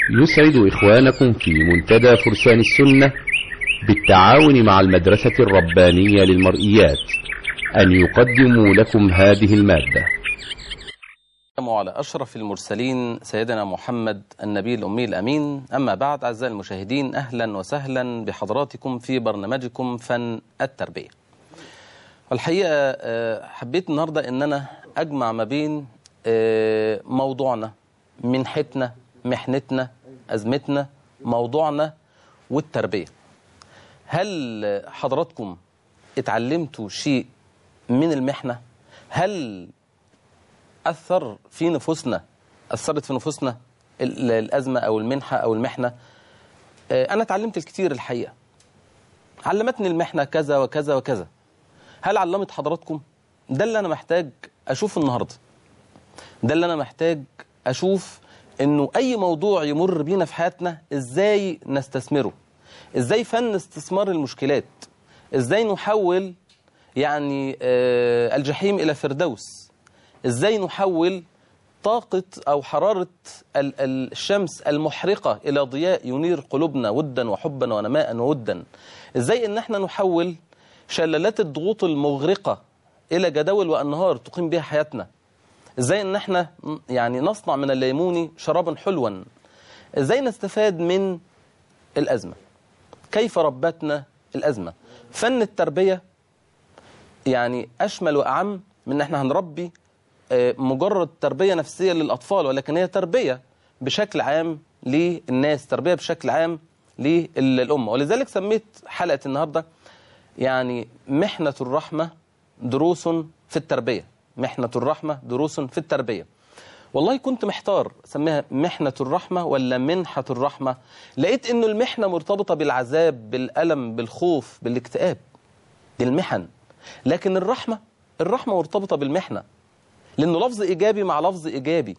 يسعد إخوانكم في منتدى فرسان السنة بالتعاون مع المدرسة الربانية للمرئيات أن يقدموا لكم هذه المادة على أشرف المرسلين سيدنا محمد النبي الأمي الأمين أما بعد أعزائي المشاهدين أهلا وسهلا بحضراتكم في برنامجكم فن التربية والحقيقة حبيت النهاردة أن أنا أجمع ما بين موضوعنا منحتنا محنتنا أزمتنا موضوعنا والتربية هل حضراتكم اتعلمتوا شيء من المحنة هل أثر في نفوسنا أثرت في نفوسنا الأزمة أو المنحة أو المحنة أنا اتعلمت الكثير الحقيقة علمتني المحنة كذا وكذا وكذا هل علمت حضراتكم ده اللي أنا محتاج أشوفه النهاردة ده اللي أنا محتاج أشوف انه اي موضوع يمر بينا في حياتنا ازاي نستثمره ازاي فن استثمار المشكلات ازاي نحول يعني آه الجحيم الى فردوس ازاي نحول طاقة او حرارة الشمس المحرقة الى ضياء ينير قلوبنا ودا وحبا ونماء وودا ازاي ان احنا نحول شلالات الضغوط المغرقة الى جداول وانهار تقيم بها حياتنا ازاي ان احنا يعني نصنع من الليمون شرابا حلوا ازاي نستفاد من الازمه كيف ربتنا الازمه فن التربيه يعني اشمل واعم من ان احنا هنربي مجرد تربيه نفسيه للاطفال ولكن هي تربيه بشكل عام للناس تربيه بشكل عام للامه ولذلك سميت حلقه النهارده يعني محنه الرحمه دروس في التربيه محنة الرحمة دروس في التربية والله كنت محتار سميها محنة الرحمة ولا منحة الرحمة لقيت انه المحنة مرتبطة بالعذاب بالألم بالخوف بالاكتئاب دي المحن لكن الرحمة الرحمة مرتبطة بالمحنة لأنه لفظ إيجابي مع لفظ إيجابي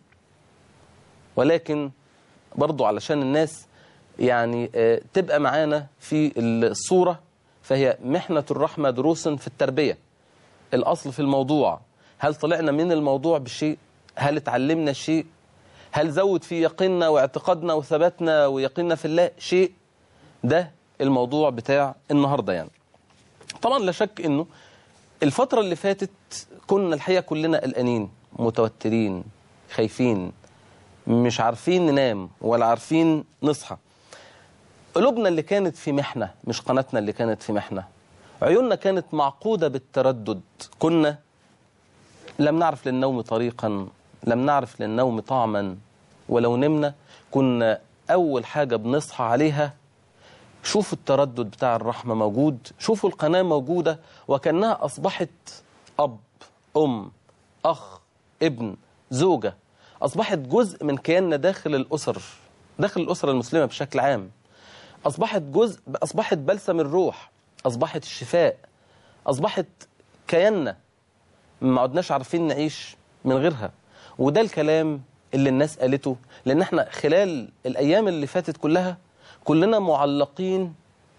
ولكن برضو علشان الناس يعني تبقى معانا في الصورة فهي محنة الرحمة دروس في التربية الأصل في الموضوع هل طلعنا من الموضوع بشيء هل اتعلمنا شيء هل زود في يقيننا واعتقادنا وثباتنا ويقيننا في الله شيء ده الموضوع بتاع النهاردة يعني طبعا لا شك انه الفترة اللي فاتت كنا الحقيقة كلنا قلقانين متوترين خايفين مش عارفين ننام ولا عارفين نصحى قلوبنا اللي كانت في محنة مش قناتنا اللي كانت في محنة عيوننا كانت معقودة بالتردد كنا لم نعرف للنوم طريقا لم نعرف للنوم طعما ولو نمنا كنا أول حاجة بنصحى عليها شوفوا التردد بتاع الرحمة موجود شوفوا القناة موجودة وكأنها أصبحت أب أم أخ ابن زوجة أصبحت جزء من كياننا داخل الأسر داخل الأسرة المسلمة بشكل عام أصبحت جزء أصبحت بلسم الروح أصبحت الشفاء أصبحت كياننا ما عدناش عارفين نعيش من غيرها وده الكلام اللي الناس قالته لأن احنا خلال الأيام اللي فاتت كلها كلنا معلقين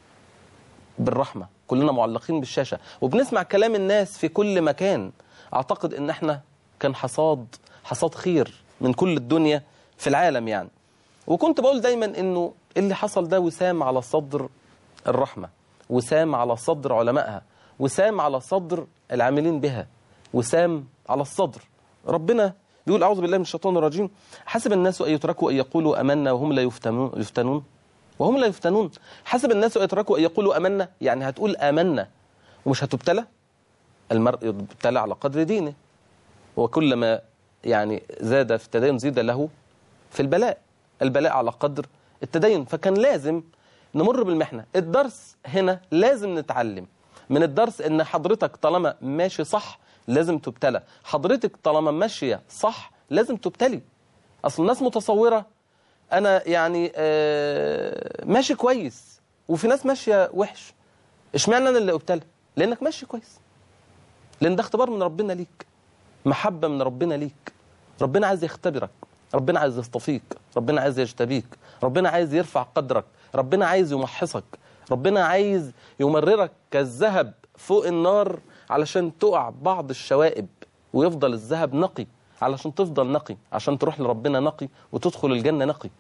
بالرحمة كلنا معلقين بالشاشة وبنسمع كلام الناس في كل مكان أعتقد أن احنا كان حصاد حصاد خير من كل الدنيا في العالم يعني وكنت بقول دايما أنه اللي حصل ده وسام على صدر الرحمة وسام على صدر علمائها وسام على صدر العاملين بها وسام على الصدر ربنا بيقول أعوذ بالله من الشيطان الرجيم حسب الناس أن يتركوا أن يقولوا أمنا وهم لا يفتنون, يفتنون وهم لا يفتنون حسب الناس أن يتركوا أن يقولوا أمنا يعني هتقول آمنا ومش هتبتلى المرء يبتلى على قدر دينه وكلما يعني زاد في التدين زيد له في البلاء البلاء على قدر التدين فكان لازم نمر بالمحنة الدرس هنا لازم نتعلم من الدرس ان حضرتك طالما ماشي صح لازم تبتلى حضرتك طالما ماشية صح لازم تبتلي اصل الناس متصورة انا يعني آه ماشي كويس وفي ناس ماشية وحش اشمعنى انا اللي ابتلى لانك ماشي كويس لان ده اختبار من ربنا ليك محبة من ربنا ليك ربنا عايز يختبرك ربنا عايز يصطفيك ربنا عايز يجتبيك ربنا عايز يرفع قدرك ربنا عايز يمحصك ربنا عايز يمررك كالذهب فوق النار علشان تقع بعض الشوائب ويفضل الذهب نقي علشان تفضل نقي عشان تروح لربنا نقي وتدخل الجنة نقي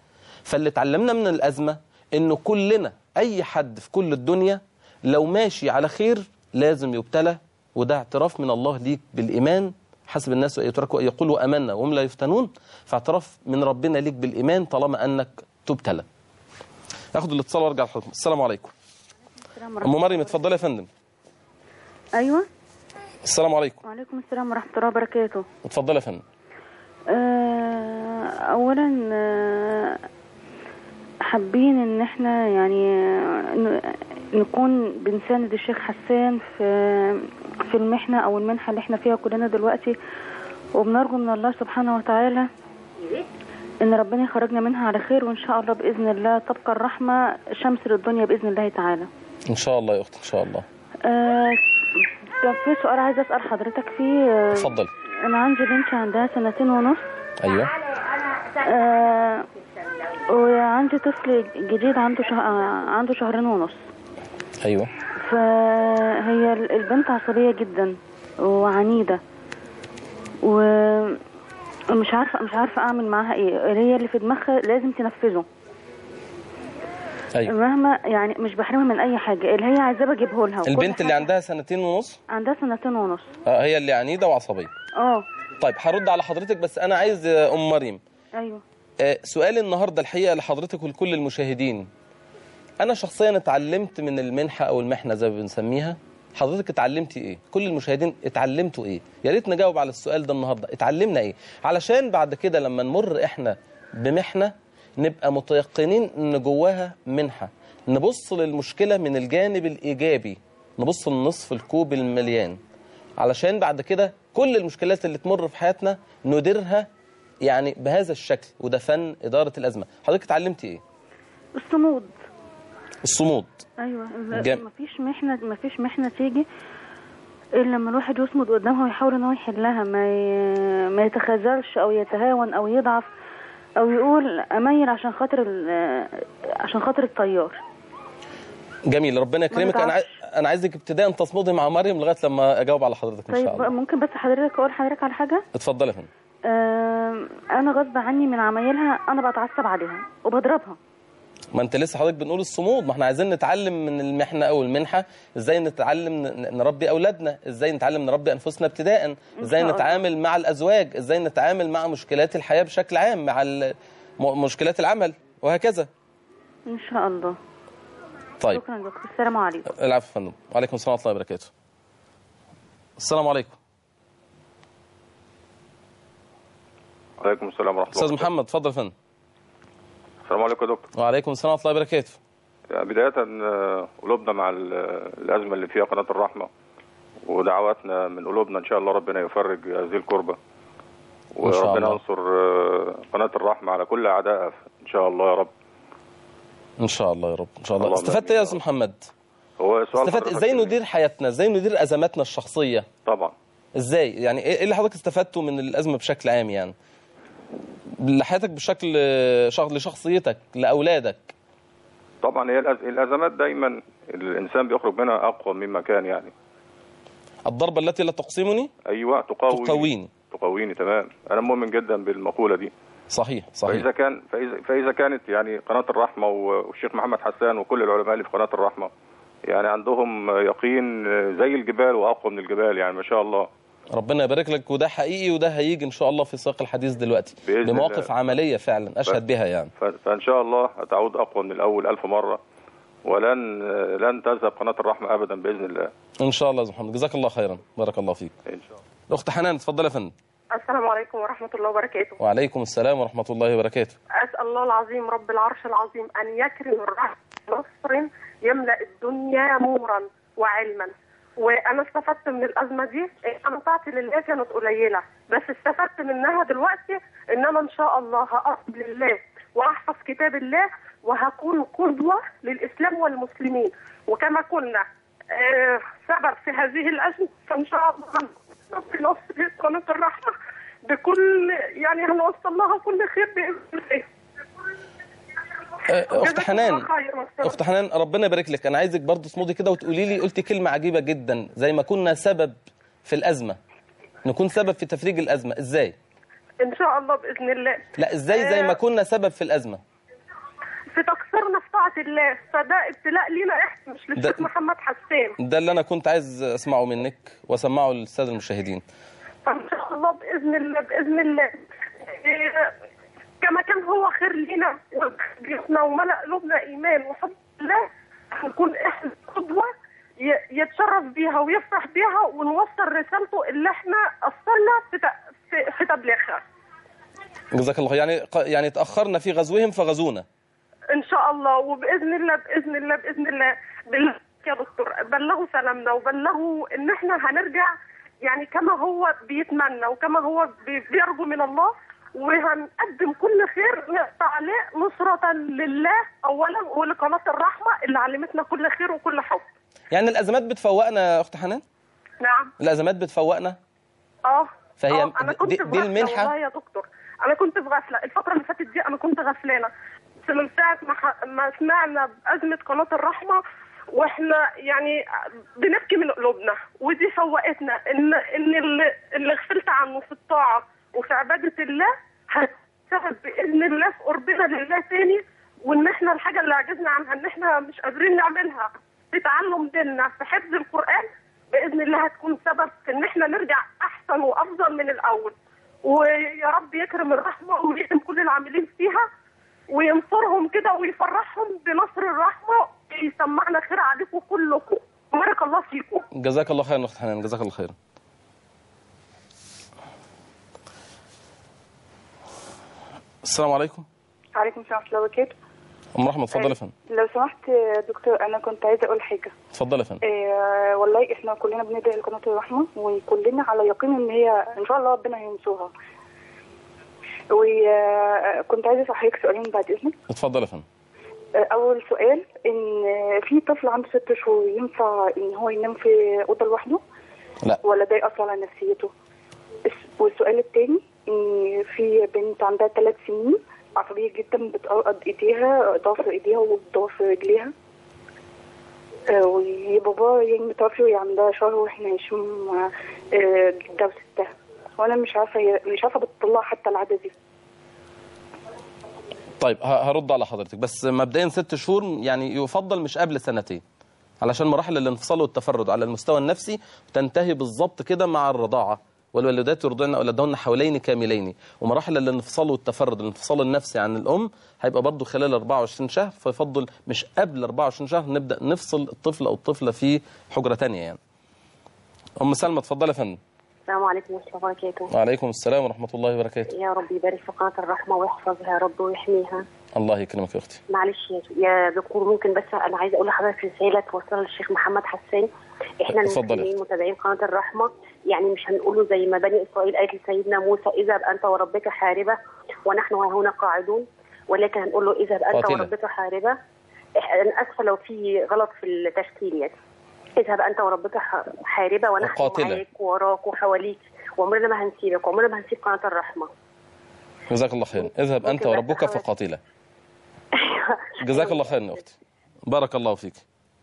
فاللي اتعلمنا من الأزمة إنه كلنا أي حد في كل الدنيا لو ماشي على خير لازم يبتلى وده اعتراف من الله ليك بالإيمان حسب الناس يتركوا أن يقولوا أمنا وهم لا يفتنون فاعتراف من ربنا ليك بالإيمان طالما أنك تبتلى أخذ الاتصال وارجع لحضرتك السلام عليكم السلام أم ورحمة مريم اتفضلي يا فندم أيوة السلام عليكم وعليكم السلام ورحمة الله وبركاته اتفضلي يا فندم آه، أولا آه، حابين إن احنا يعني آه، ن- نكون بنساند الشيخ حسان في في المحنة أو المنحة اللي احنا فيها كلنا دلوقتي وبنرجو من الله سبحانه وتعالى إن ربنا يخرجنا منها على خير وإن شاء الله بإذن الله تبقى الرحمة شمس للدنيا بإذن الله تعالى إن شاء الله يا أختي إن شاء الله آه، كان في سؤال عايزة أسأل حضرتك فيه آه، اتفضل أنا عندي بنتي عندها سنتين ونص أيوه آه وعندي طفل جديد عنده شه... آه، عنده شهرين ونص أيوه فهي ال- البنت عصبية جدا وعنيدة ومش عارفة مش عارفة أعمل معاها إيه هي اللي في دماغها لازم تنفذه أيوه مهما يعني مش بحرمها من أي حاجة اللي هي عايزاه بجيبه لها وكل البنت اللي حاجة- عندها سنتين ونص عندها سنتين ونص آه هي اللي عنيدة وعصبية اه طيب هرد على حضرتك بس أنا عايز آه، أم مريم ايوه آه، سؤال النهاردة الحقيقة لحضرتك ولكل المشاهدين أنا شخصيا اتعلمت من المنحة أو المحنة زي ما بنسميها حضرتك اتعلمتي ايه كل المشاهدين اتعلمتوا ايه يا ريت نجاوب على السؤال ده النهارده اتعلمنا ايه علشان بعد كده لما نمر احنا بمحنه نبقى متيقنين ان جواها منحه نبص للمشكله من الجانب الايجابي نبص لنصف الكوب المليان علشان بعد كده كل المشكلات اللي تمر في حياتنا نديرها يعني بهذا الشكل وده فن اداره الازمه حضرتك اتعلمتي ايه الصمود الصمود ايوه جم- مفيش محنه مفيش محنه تيجي الا لما الواحد يصمد قدامها ويحاول ان هو يحلها ما ي... ما يتخاذلش او يتهاون او يضعف او يقول اميل عشان خاطر ال... عشان خاطر الطيار جميل ربنا يكرمك انا عاي- نتعبش. انا عايزك ابتداء تصمدي مع مريم لغايه لما اجاوب على حضرتك ان شاء طيب الله ممكن بس حضرتك اقول حضرتك على حاجه اتفضلي يا فندم آم، انا غصب عني من عمايلها انا بتعصب عليها وبضربها ما انت لسه حضرتك بنقول الصمود ما احنا عايزين نتعلم من المحنه او المنحه ازاي نتعلم ن- نربي اولادنا ازاي نتعلم نربي انفسنا ابتداء ازاي شاء الله. نتعامل مع الازواج ازاي نتعامل مع مشكلات الحياه بشكل عام مع ال- م- مشكلات العمل وهكذا ان شاء الله طيب شكرا دكتور السلام عليكم العفو يا فندم وعليكم السلام ورحمه الله وبركاته السلام عليكم وعليكم السلام ورحمه الله استاذ محمد اتفضل يا فندم السلام عليكم يا دكتور وعليكم السلام ورحمه الله وبركاته يعني بدايه آه، قلوبنا مع ال- الازمه اللي فيها قناه الرحمه ودعواتنا من قلوبنا ان شاء الله ربنا يفرج هذه الكربه إن شاء وربنا الله. ينصر آه، قناه الرحمه على كل اعدائها ان شاء الله يا رب ان شاء الله يا رب ان شاء الله اللهم استفدت ايه يا آمين. استاذ محمد هو سؤال استفدت حضرتك ازاي إيه؟ ندير حياتنا ازاي ندير ازماتنا الشخصيه طبعا ازاي يعني ايه إيه اللي حضرتك استفدته من الازمه بشكل عام يعني لحياتك بشكل شخ... لشخصيتك لاولادك طبعا هي الأز- الازمات دايما الانسان بيخرج منها اقوى مما كان يعني الضربه التي لا تقسمني ايوه تقوي تقويني تقويني تمام انا مؤمن جدا بالمقوله دي صحيح فاذا صحيح كان فاذا فاذا كانت يعني قناه الرحمه والشيخ محمد حسان وكل العلماء اللي في قناه الرحمه يعني عندهم يقين زي الجبال واقوى من الجبال يعني ما شاء الله ربنا يبارك لك وده حقيقي وده هيجي ان شاء الله في سياق الحديث دلوقتي بإذن بمواقف الله. عمليه فعلا اشهد بها يعني ف- فان شاء الله هتعود اقوى من الاول ألف مره ولن لن تذهب قناه الرحمه ابدا باذن الله ان شاء الله يا أستاذ محمد جزاك الله خيرا بارك الله فيك ان شاء الله الاخت حنان اتفضل يا فندم السلام عليكم ورحمة الله وبركاته وعليكم السلام ورحمه الله وبركاته أسأل الله العظيم رب العرش العظيم أن يكرم الرحمة نصر يملأ الدنيا نورا وعلما وأنا استفدت من الأزمة دي أنا طاعتي لله كانت قليلة بس استفدت منها دلوقتي إن أنا إن شاء الله هقرب لله وأحفظ كتاب الله وهكون قدوة للإسلام والمسلمين وكما كنا آه، سبب في هذه الأزمة فإن شاء الله هنوصل في نصر قناة الرحمة بكل يعني هنوصل لها كل خير بإذن الله آه، اخت جزاكم حنان الله خير والسلام. اخت حنان ربنا يبارك لك انا عايزك برضه تصمدي كده وتقولي لي قلتي كلمه عجيبه جدا زي ما كنا سبب في الازمه نكون سبب في تفريج الازمه ازاي ان شاء الله باذن الله لا ازاي زي ما كنا سبب في الازمه في تقصيرنا في طاعه الله فده ابتلاء لينا احنا مش للشيخ ده- محمد حسان ده اللي انا كنت عايز اسمعه منك واسمعه للساده المشاهدين فان شاء الله باذن الله باذن الله إيه، كما كان هو خير لينا وبيوتنا وملا قلوبنا ايمان وحب الله هنكون احنا قدوه ي- يتشرف بيها ويفرح بيها ونوصل رسالته اللي احنا اصلنا في ت- في, في تبليغها جزاك الله خير. يعني ق- يعني تاخرنا في غزوهم فغزونا ان شاء الله وباذن الله باذن الله باذن الله بالله يا دكتور بلغوا سلامنا وبلغوا ان احنا هنرجع يعني كما هو بيتمنى وكما هو بي- بيرجو من الله وهنقدم كل خير نقطع عليه نصرة لله اولا ولقناة الرحمة اللي علمتنا كل خير وكل حب يعني الازمات بتفوقنا يا اخت حنان نعم الازمات بتفوقنا اه فهي آه، انا دي- كنت دي في غفلة المنحة؟ والله يا دكتور انا كنت في غفله الفتره اللي فاتت دي انا كنت غفلانه بس من ساعه ما, ح... ما سمعنا بازمه قناه الرحمه واحنا يعني بنبكي من قلوبنا ودي فوقتنا ان ان اللي, اللي غفلت عنه في الطاعه وفي عباده الله هتسبب باذن الله في قربنا لله تاني وان احنا الحاجه اللي عجزنا عنها ان احنا مش قادرين نعملها في تعلم ديننا في حفظ القران باذن الله هتكون سبب في ان احنا نرجع احسن وافضل من الاول ويا رب يكرم الرحمه ويكرم كل العاملين فيها وينصرهم كده ويفرحهم بنصر الرحمه يسمعنا خير عليكم كلكم بارك الله فيكم جزاك الله خيرا يا اخت حنان جزاك الله خيرا السلام عليكم عليكم السلام ورحمة الله وبركاته ام رحمه اتفضل يا فندم لو سمحت يا دكتور أنا كنت عايزة أقول حاجة اتفضل يا فندم إيه والله إحنا كلنا بندعي لقناة الرحمة وكلنا على يقين إن هي إن شاء الله ربنا هينصرها وكنت عايزة أسألك سؤالين بعد إذنك اتفضل يا فندم آه، أول سؤال إن في طفل عنده ست شهور ينفع إن هو ينام في أوضة لوحده لا ولا ده يأثر على نفسيته الس- والسؤال التاني إن في بنت عندها ثلاث سنين عصبية جدا بتقرقد إيديها ضعف إيديها وضعف رجليها آه، وبابا يعني متوفي وهي عندها شهر واحنا عايشين مع آه، جدها وستها وانا مش عارفه هي- مش عارفه بتطلع حتى العاده دي طيب ه- هرد على حضرتك بس مبدئيا ست شهور يعني يفضل مش قبل سنتين علشان مراحل الانفصال والتفرد على المستوى النفسي تنتهي بالظبط كده مع الرضاعه والوالدات يرضعن اولادهن حولين كاملين ومراحل الانفصال والتفرد الانفصال النفسي عن الام هيبقى برضه خلال 24 شهر فيفضل مش قبل 24 شهر نبدا نفصل الطفل او الطفله في حجره ثانيه يعني ام سلمى اتفضلي يا فندم السلام عليكم ورحمة الله وبركاته وعليكم السلام ورحمه الله وبركاته يا رب يبارك في قناة الرحمة ويحفظها يا رب ويحميها الله يكرمك يا اختي معلش يا- يا دكتور ممكن بس أنا عايزة أقول لحضرتك رسالة توصلها للشيخ محمد حسان إحنا اتفضلي. المسلمين متابعين قناة الرحمة يعني مش هنقوله زي ما بني إسرائيل قالت لسيدنا موسى اذهب أنت وربك حاربة ونحن هنا قاعدون ولكن هنقول له اذهب أنت قاتلة. وربك حاربة إح- أنا آسفة لو في غلط في التشكيل يعني اذهب أنت وربك ح- حاربة ونحن وقاتلة. معاك وراك وحواليك وعمرنا ما هنسيبك وعمرنا ما هنسيب قناة الرحمة جزاك الله خير اذهب انت ممكن بس وربك أحاول- فقاتلا جزاك الله خيرا يا اختي بارك الله فيك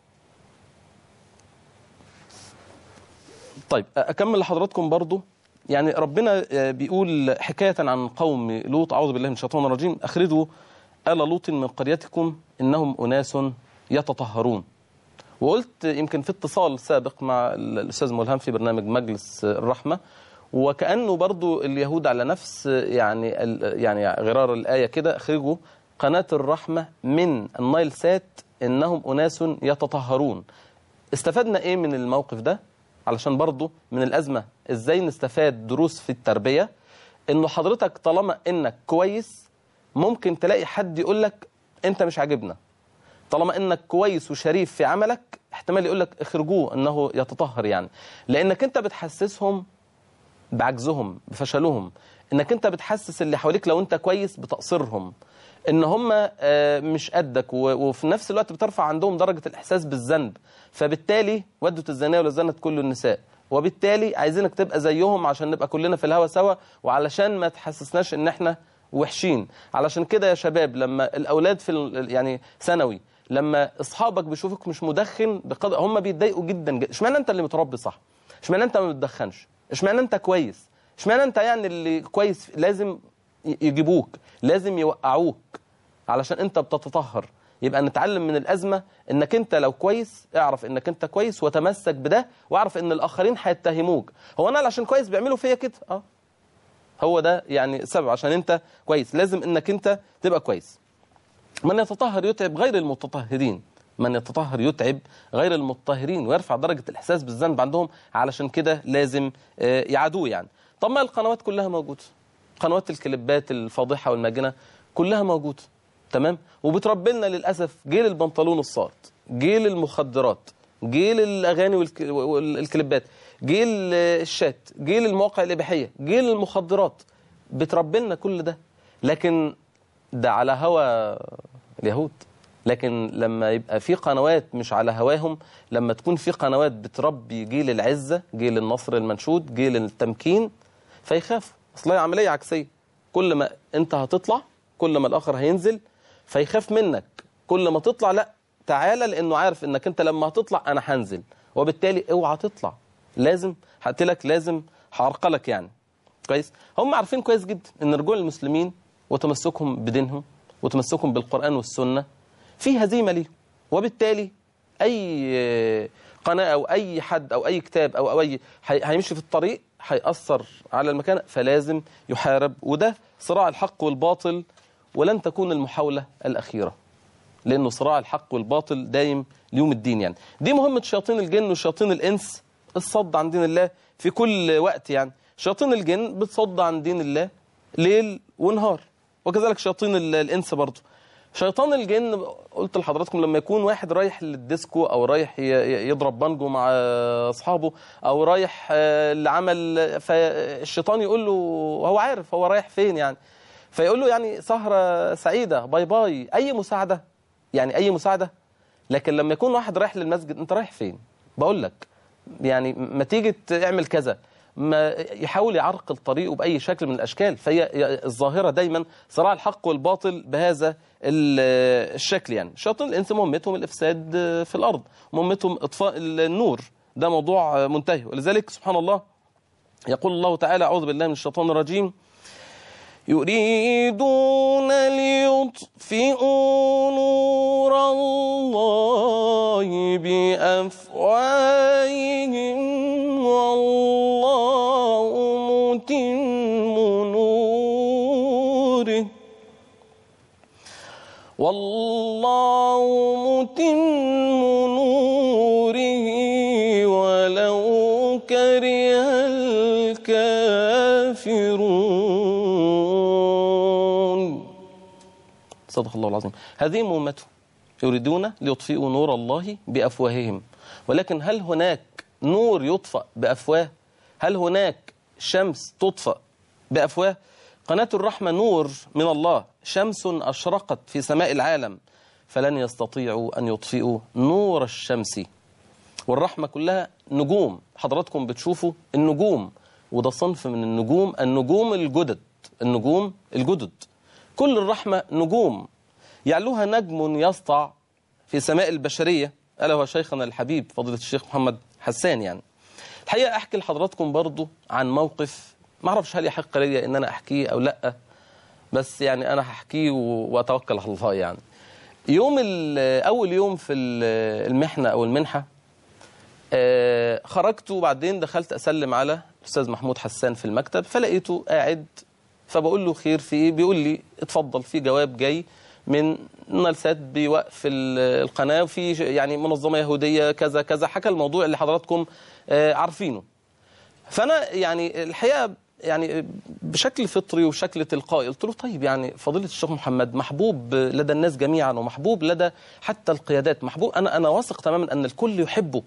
طيب اكمل لحضراتكم برضو يعني ربنا آه، بيقول حكايه عن قوم لوط اعوذ بالله من الشيطان الرجيم اخرجوا ال لوط من قريتكم انهم اناس يتطهرون وقلت يمكن في اتصال سابق مع الاستاذ ملهم في برنامج مجلس الرحمه وكانه برضو اليهود على نفس يعني ال- يعني غرار الايه كده اخرجوا قناه الرحمه من النايل سات انهم اناس يتطهرون استفدنا ايه من الموقف ده علشان برضو من الازمه ازاي نستفاد دروس في التربيه انه حضرتك طالما انك كويس ممكن تلاقي حد يقول لك انت مش عاجبنا طالما انك كويس وشريف في عملك احتمال يقول لك اخرجوه انه يتطهر يعني لانك انت بتحسسهم بعجزهم بفشلهم انك انت بتحسس اللي حواليك لو انت كويس بتقصيرهم ان هم آه، مش قدك و- وفي نفس الوقت بترفع عندهم درجة الاحساس بالذنب فبالتالي ودت الزانية ولا زنت كل النساء وبالتالي عايزينك تبقى زيهم عشان نبقى كلنا في الهوا سوا وعلشان ما تحسسناش ان احنا وحشين علشان كده يا شباب لما الاولاد في ال- يعني ثانوي لما اصحابك بيشوفوك مش مدخن بقدر هم بيتضايقوا جدا جدا اشمعنى انت اللي متربي صح اشمعنى انت ما بتدخنش اشمعنى انت كويس اشمعنى انت يعني اللي كويس لازم ي- يجيبوك لازم يوقعوك علشان انت بتتطهر يبقى نتعلم من الازمه انك انت لو كويس اعرف انك انت كويس وتمسك بده واعرف ان الاخرين هيتهموك هو انا علشان كويس بيعملوا فيا كده اه هو ده يعني سبب عشان انت كويس لازم انك انت تبقى كويس من يتطهر يتعب غير المتطهرين من يتطهر يتعب غير المطهرين ويرفع درجة الإحساس بالذنب عندهم علشان كده لازم آه، يعادوه يعني طب ما القنوات كلها موجودة قنوات الكليبات الفاضحة والماجنة كلها موجودة تمام وبتربي لنا للأسف جيل البنطلون الصاط جيل المخدرات جيل الأغاني والك- والكليبات جيل آه، الشات جيل المواقع الإباحية جيل المخدرات بتربي لنا كل ده لكن ده على هوى اليهود لكن لما يبقى في قنوات مش على هواهم لما تكون في قنوات بتربي جيل العزة جيل النصر المنشود جيل التمكين فيخافوا اصل هي عملية عكسية كل ما انت هتطلع كل ما الاخر هينزل فيخاف منك كل ما تطلع لا تعالى لانه عارف انك انت لما هتطلع انا هنزل وبالتالي اوعى تطلع لازم هقتلك لازم هعرقلك يعني كويس هم عارفين كويس جدا ان رجوع المسلمين وتمسكهم بدينهم وتمسكهم بالقرآن والسنة في هزيمة ليه وبالتالي أي قناة أو أي حد أو أي كتاب أو, أو أي هي- هيمشي في الطريق هيأثر على المكان فلازم يحارب وده صراع الحق والباطل ولن تكون المحاولة الأخيرة لأنه صراع الحق والباطل دايم ليوم الدين يعني دي مهمة شياطين الجن وشياطين الإنس الصد عن دين الله في كل وقت يعني شياطين الجن بتصد عن دين الله ليل ونهار وكذلك شياطين ال- الإنس برضه شيطان الجن قلت لحضراتكم لما يكون واحد رايح للديسكو او رايح ي- ي- يضرب بانجو مع اصحابه او رايح آه، لعمل فالشيطان يقول له هو عارف هو رايح فين يعني فيقول له يعني سهرة سعيدة باي باي اي مساعدة يعني اي مساعدة لكن لما يكون واحد رايح للمسجد انت رايح فين بقول لك يعني ما تيجي تعمل كذا ما يحاول يعرقل طريقه بأي شكل من الأشكال فهي الظاهرة دايما صراع الحق والباطل بهذا ال- الشكل يعني شياطين الإنس مهمتهم الإفساد في الأرض مهمتهم إطفاء النور ده موضوع منتهي ولذلك سبحان الله يقول الله تعالى أعوذ بالله من الشيطان الرجيم يريدون ليطفئوا نور الله بأفواههم والله متم نوره والله متم نوره ولو كره الكافرون صدق الله العظيم هذه مهمته يريدون ليطفئوا نور الله بأفواههم ولكن هل هناك نور يطفأ بأفواه هل هناك شمس تطفأ بأفواه قناة الرحمة نور من الله شمس أشرقت في سماء العالم فلن يستطيعوا أن يطفئوا نور الشمس والرحمة كلها نجوم حضراتكم بتشوفوا النجوم وده صنف من النجوم النجوم الجدد النجوم الجدد كل الرحمة نجوم يعلوها نجم يسطع في سماء البشرية ألا هو شيخنا الحبيب فضيلة الشيخ محمد حسان يعني الحقيقة أحكي لحضراتكم برضو عن موقف ما أعرفش هل يحق لي أن أنا أحكيه أو لأ بس يعني أنا هحكيه و- وأتوكل على الله يعني يوم ال- أول يوم في ال- المحنة أو المنحة آه، خرجت وبعدين دخلت أسلم على الأستاذ محمود حسان في المكتب فلقيته قاعد فبقول له خير في إيه بيقول لي اتفضل في جواب جاي من نلسات بوقف ال- القناة وفي ش- يعني منظمة يهودية كذا كذا حكى الموضوع اللي حضراتكم آه، عارفينه فأنا يعني الحقيقة يعني بشكل فطري وشكل تلقائي قلت له طيب يعني فضيلة الشيخ محمد محبوب لدى الناس جميعا ومحبوب لدى حتى القيادات محبوب أنا أنا واثق تماما أن الكل يحبه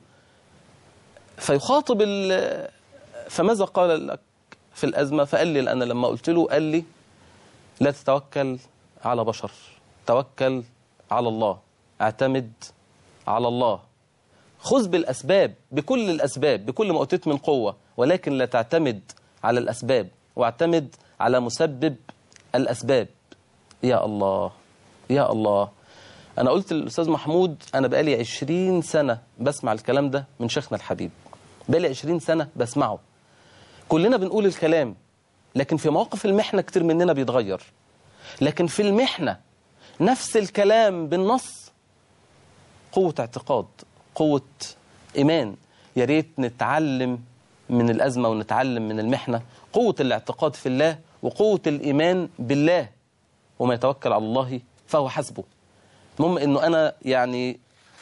فيخاطب ال- فماذا قال لك في الأزمة فقال لي لأن لما قلت له قال لي لا تتوكل على بشر توكل على الله اعتمد على الله خذ بالأسباب بكل الأسباب بكل ما أوتيت من قوة ولكن لا تعتمد على الأسباب واعتمد على مسبب الأسباب يا الله يا الله أنا قلت للأستاذ محمود أنا بقالي عشرين سنة بسمع الكلام ده من شيخنا الحبيب بقالي عشرين سنة بسمعه كلنا بنقول الكلام لكن في مواقف المحنة كتير مننا بيتغير لكن في المحنة نفس الكلام بالنص قوة اعتقاد قوة إيمان يا ريت نتعلم من الأزمة ونتعلم من المحنة قوة الاعتقاد في الله وقوة الإيمان بالله وما يتوكل على الله فهو حسبه المهم أنه أنا يعني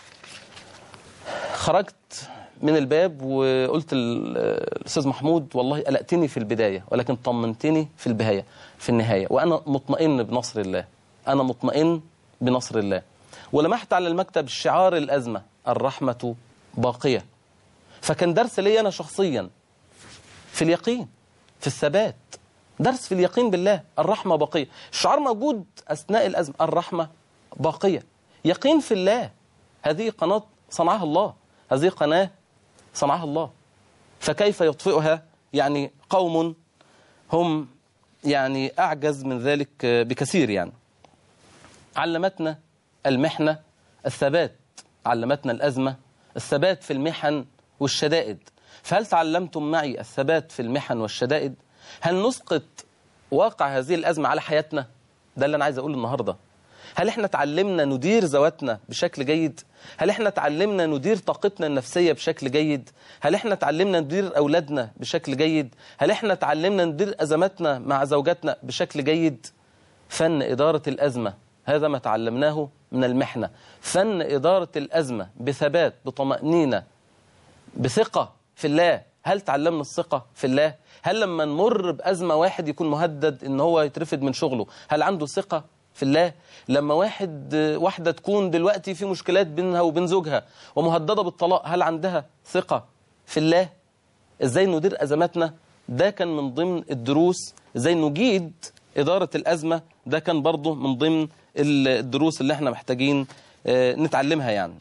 خرجت من الباب وقلت للأستاذ محمود والله قلقتني في البداية ولكن طمنتني في البداية في النهاية وأنا مطمئن بنصر الله أنا مطمئن بنصر الله ولمحت على المكتب شعار الأزمة الرحمة باقية فكان درس لي أنا شخصيا في اليقين في الثبات درس في اليقين بالله الرحمة باقية الشعار موجود أثناء الأزمة الرحمة باقية يقين في الله هذه قناة صنعها الله هذه قناة صنعها الله فكيف يطفئها يعني قوم هم يعني أعجز من ذلك بكثير يعني علمتنا المحنة الثبات علمتنا الأزمة الثبات في المحن والشدائد فهل تعلمتم معي الثبات في المحن والشدائد هل نسقط واقع هذه الأزمة على حياتنا ده اللي أنا عايز أقوله النهاردة هل احنا تعلمنا ندير ذواتنا بشكل جيد هل احنا تعلمنا ندير طاقتنا النفسية بشكل جيد هل احنا تعلمنا ندير أولادنا بشكل جيد هل احنا تعلمنا ندير أزماتنا مع زوجاتنا بشكل جيد فن إدارة الأزمة هذا ما تعلمناه من المحنة فن إدارة الأزمة بثبات بطمأنينة بثقة في الله هل تعلمنا الثقة في الله هل لما نمر بأزمة واحد يكون مهدد ان هو يترفد من شغله هل عنده ثقة في الله لما واحد واحدة تكون دلوقتي في مشكلات بينها وبين زوجها ومهددة بالطلاق هل عندها ثقة في الله ازاي ندير أزماتنا ده كان من ضمن الدروس ازاي نجيد إدارة الأزمة ده كان برضه من ضمن الدروس اللي احنا محتاجين نتعلمها يعني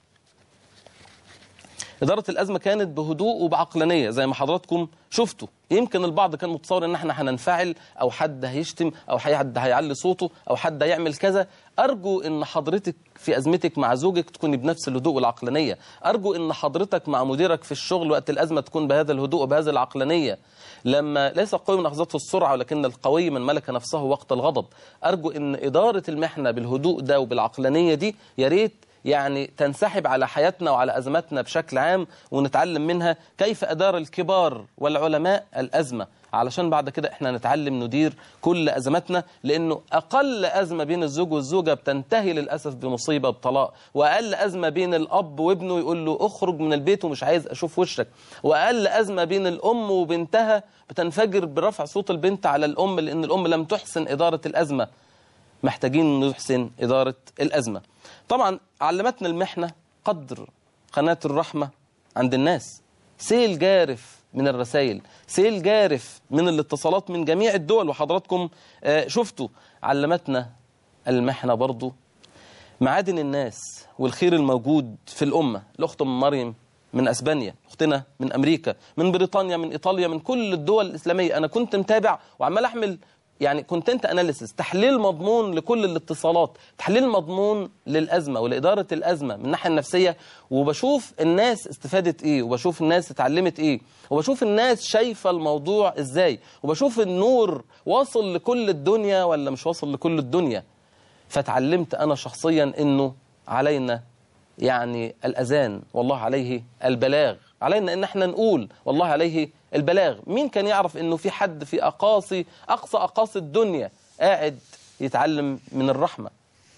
إدارة الأزمة كانت بهدوء وبعقلانية زي ما حضراتكم شفتوا يمكن البعض كان متصور ان احنا هننفعل او حد هيشتم او حد هيعلي صوته او حد هيعمل كذا ارجو ان حضرتك في ازمتك مع زوجك تكوني بنفس الهدوء والعقلانيه ارجو ان حضرتك مع مديرك في الشغل وقت الازمه تكون بهذا الهدوء وبهذه العقلانيه لما ليس القوي من اخذته السرعه ولكن القوي من ملك نفسه وقت الغضب ارجو ان اداره المحنه بالهدوء ده وبالعقلانيه دي يا ريت يعني تنسحب على حياتنا وعلى أزماتنا بشكل عام ونتعلم منها كيف أدار الكبار والعلماء الأزمة علشان بعد كده احنا نتعلم ندير كل أزماتنا لأنه أقل أزمة بين الزوج والزوجة بتنتهي للأسف بمصيبة بطلاق وأقل أزمة بين الأب وابنه يقول له اخرج من البيت ومش عايز أشوف وشك وأقل أزمة بين الأم وبنتها بتنفجر برفع صوت البنت على الأم لأن الأم لم تحسن إدارة الأزمة محتاجين نحسن إدارة الأزمة طبعا علمتنا المحنة قدر قناة الرحمة عند الناس سيل جارف من الرسائل سيل جارف من الاتصالات من جميع الدول وحضراتكم شفتوا علمتنا المحنة برضو معادن الناس والخير الموجود في الأمة الأخت من مريم من أسبانيا أختنا من أمريكا من بريطانيا من إيطاليا من كل الدول الإسلامية أنا كنت متابع وعمال أحمل يعني كونتنت اناليسيس تحليل مضمون لكل الاتصالات تحليل مضمون للازمه ولاداره الازمه من الناحيه النفسيه وبشوف الناس استفادت ايه وبشوف الناس اتعلمت ايه وبشوف الناس شايفه الموضوع ازاي وبشوف النور واصل لكل الدنيا ولا مش واصل لكل الدنيا فتعلمت انا شخصيا انه علينا يعني الاذان والله عليه البلاغ علينا ان احنا نقول والله عليه البلاغ مين كان يعرف انه في حد في اقاصي اقصى اقاصي الدنيا قاعد يتعلم من الرحمة